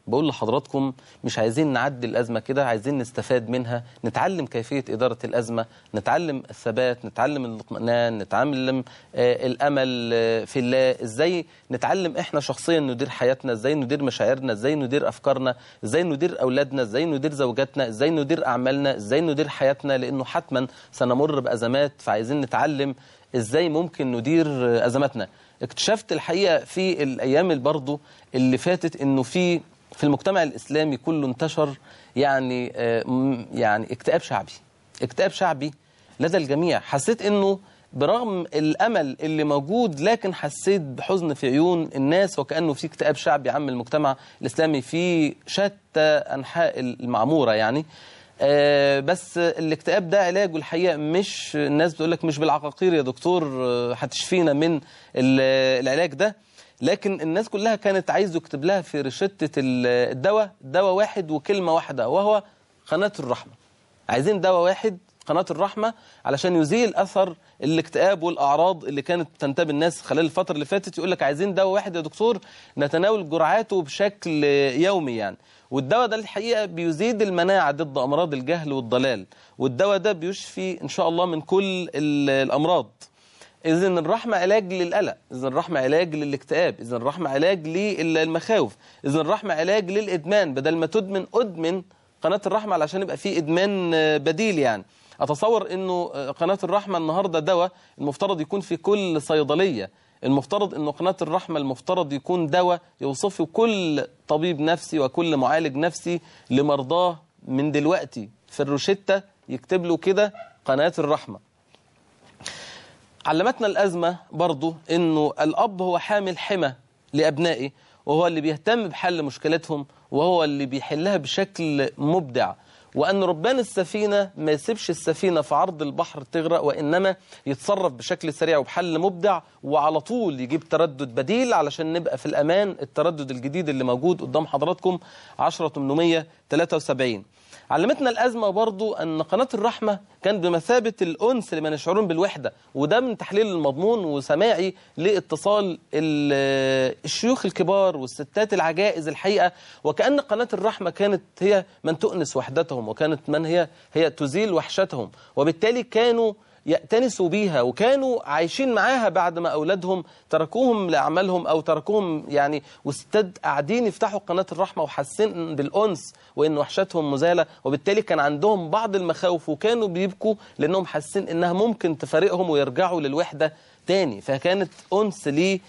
بقول لحضراتكم مش عايزين نعدي الأزمة كده عايزين نستفاد منها نتعلم كيفية إدارة الأزمة نتعلم الثبات نتعلم الاطمئنان نتعلم آه، الأمل آه، في الله إزاي نتعلم إحنا شخصيا ندير حياتنا إزاي ندير مشاعرنا إزاي ندير أفكارنا إزاي ندير أولادنا إزاي ندير زوجاتنا إزاي ندير أعمالنا إزاي ندير حياتنا لأنه حتما سنمر بأزمات فعايزين نتعلم إزاي ممكن ندير آه، أزماتنا اكتشفت الحقيقة في الأيام برضو اللي فاتت إنه في في المجتمع الإسلامي كله انتشر يعني آه، م- يعني اكتئاب شعبي اكتئاب شعبي لدى الجميع حسيت إنه برغم الأمل اللي موجود لكن حسيت بحزن في عيون الناس وكأنه في اكتئاب شعبي عم المجتمع الإسلامي في شتى أنحاء المعمورة يعني آه، بس الاكتئاب ده علاجه الحقيقه مش الناس بتقول لك مش بالعقاقير يا دكتور آه، هتشفينا من ال- العلاج ده لكن الناس كلها كانت عايزه يكتب لها في رشته ال- الدواء دواء واحد وكلمه واحده وهو قناه الرحمه عايزين دواء واحد قناة الرحمة علشان يزيل أثر الاكتئاب والأعراض اللي كانت تنتاب الناس خلال الفترة اللي فاتت يقول لك عايزين دواء واحد يا دكتور نتناول جرعاته بشكل يومي يعني والدواء ده الحقيقة بيزيد المناعة ضد أمراض الجهل والضلال والدواء ده بيشفي إن شاء الله من كل ال- الأمراض إذا الرحمة علاج للقلق إذا الرحمة علاج للاكتئاب إذا الرحمة علاج للمخاوف إذا الرحمة علاج للإدمان بدل ما تدمن أدمن قناة الرحمة علشان يبقى في إدمان آه، بديل يعني أتصور أنه آه، قناة الرحمة النهاردة دواء المفترض يكون في كل صيدلية المفترض أنه قناة الرحمة المفترض يكون دواء يوصفه كل طبيب نفسي وكل معالج نفسي لمرضاه من دلوقتي في الروشتة يكتب له كده قناة الرحمة علمتنا الأزمة برضو أنه الأب هو حامل حمى لأبنائه وهو اللي بيهتم بحل مشكلتهم وهو اللي بيحلها بشكل مبدع وأن ربان السفينة ما يسيبش السفينة في عرض البحر تغرق وإنما يتصرف بشكل سريع وبحل مبدع وعلى طول يجيب تردد بديل علشان نبقى في الأمان التردد الجديد اللي موجود قدام حضراتكم 10873 علمتنا الأزمة برضو أن قناة الرحمة كان بمثابة الأنس لمن يشعرون بالوحدة وده من تحليل المضمون وسماعي لاتصال ال- الشيوخ الكبار والستات العجائز الحقيقة وكأن قناة الرحمة كانت هي من تؤنس وحدتهم وكانت من هي هي تزيل وحشتهم وبالتالي كانوا يأتنسوا بيها وكانوا عايشين معاها بعد ما أولادهم تركوهم لأعمالهم أو تركوهم يعني واستد قاعدين يفتحوا قناة الرحمة وحاسين بالأنس وإن وحشتهم مزالة وبالتالي كان عندهم بعض المخاوف وكانوا بيبكوا لأنهم حاسين إنها ممكن تفارقهم ويرجعوا للوحدة تاني فكانت أنس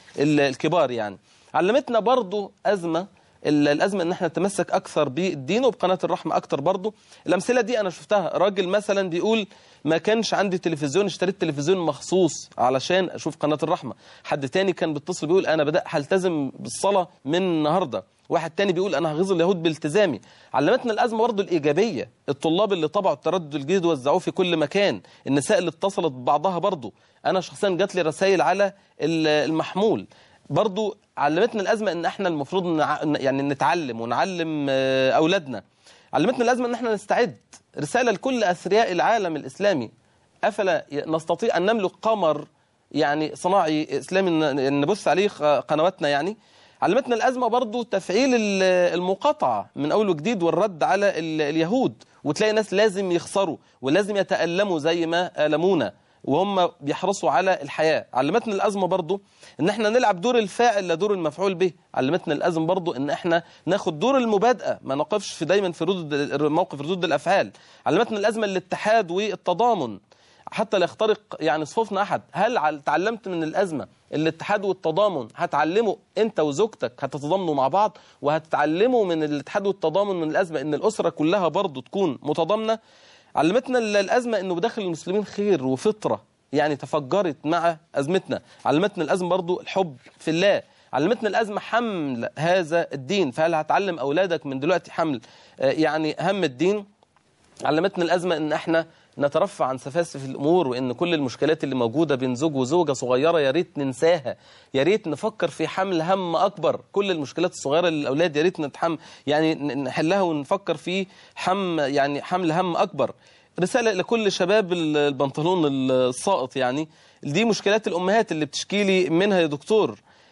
للكبار يعني علمتنا برضو أزمة ال- الأزمة إن احنا نتمسك أكثر بالدين وبقناة الرحمة أكتر برضو الأمثلة دي أنا شفتها راجل مثلا بيقول ما كانش عندي تلفزيون اشتريت تلفزيون مخصوص علشان أشوف قناة الرحمة حد تاني كان بيتصل بيقول أنا بدأ هلتزم بالصلاة من النهاردة واحد تاني بيقول أنا هغيظ اليهود بالتزامي علمتنا الأزمة برضو الإيجابية الطلاب اللي طبعوا التردد الجديد وزعوه في كل مكان النساء اللي اتصلت ببعضها برضو أنا شخصيا جات لي رسائل على ال- المحمول برضو علمتنا الأزمة إن إحنا المفروض نع... يعني نتعلم ونعلم آه، أولادنا علمتنا الأزمة إن إحنا نستعد رسالة لكل أثرياء العالم الإسلامي أفلا ي- نستطيع أن نملك قمر يعني صناعي إسلامي ن- نبث عليه خ- قنواتنا يعني علمتنا الأزمة برضو تفعيل ال- المقاطعة من أول وجديد والرد على ال- اليهود وتلاقي ناس لازم يخسروا ولازم يتألموا زي ما ألمونا وهم بيحرصوا على الحياة علمتنا الأزمة برضو ان احنا نلعب دور الفاعل لا دور المفعول به علمتنا الأزمة برضو ان احنا ناخد دور المبادئة ما نقفش في دايما في ردود موقف ردود الأفعال علمتنا الأزمة الاتحاد والتضامن حتى لا يخترق يعني صفوفنا أحد هل عل- تعلمت من الأزمة الاتحاد والتضامن هتعلموا انت وزوجتك هتتضامنوا مع بعض وهتتعلموا من الاتحاد والتضامن من الأزمة ان الأسرة كلها برضو تكون متضامنة علمتنا ال- الأزمة أنه بداخل المسلمين خير وفطرة يعني تفجرت مع أزمتنا علمتنا الأزمة برضو الحب في الله علمتنا الأزمة حمل هذا الدين فهل هتعلم أولادك من دلوقتي حمل آه، يعني هم الدين علمتنا الأزمة أن احنا نترفع عن سفاسف الأمور وأن كل المشكلات اللي موجودة بين زوج وزوجة صغيرة يا ريت ننساها يا ريت نفكر في حمل هم أكبر كل المشكلات الصغيرة للأولاد يا ريت نتحم يعني ن- نحلها ونفكر في حم يعني حمل هم أكبر رسالة لكل شباب ال- البنطلون الساقط يعني دي مشكلات الأمهات اللي بتشكي لي منها يا دكتور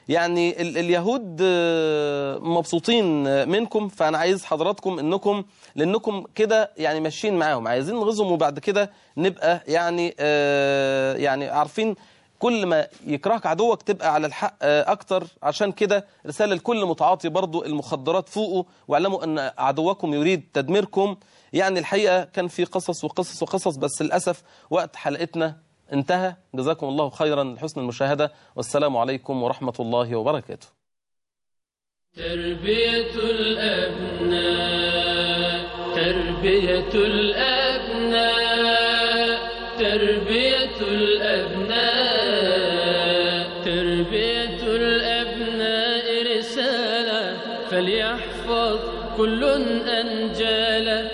يعني ال اليهود آه، مبسوطين آه، منكم فانا عايز حضراتكم انكم لانكم كده يعني ماشيين معاهم عايزين نغيظهم وبعد كده نبقى يعني آه، يعني عارفين كل ما يكرهك عدوك تبقى على الحق آه، اكتر عشان كده رساله لكل متعاطي برضو المخدرات فوقوا واعلموا ان عدوكم يريد تدميركم يعني الحقيقه كان في قصص وقصص وقصص بس للاسف وقت حلقتنا انتهى جزاكم الله خيرا لحسن المشاهده والسلام عليكم ورحمه الله وبركاته تربية الأبناء تربية الأبناء تربية الأبناء تربية الأبناء رسالة فليحفظ كل أنجالا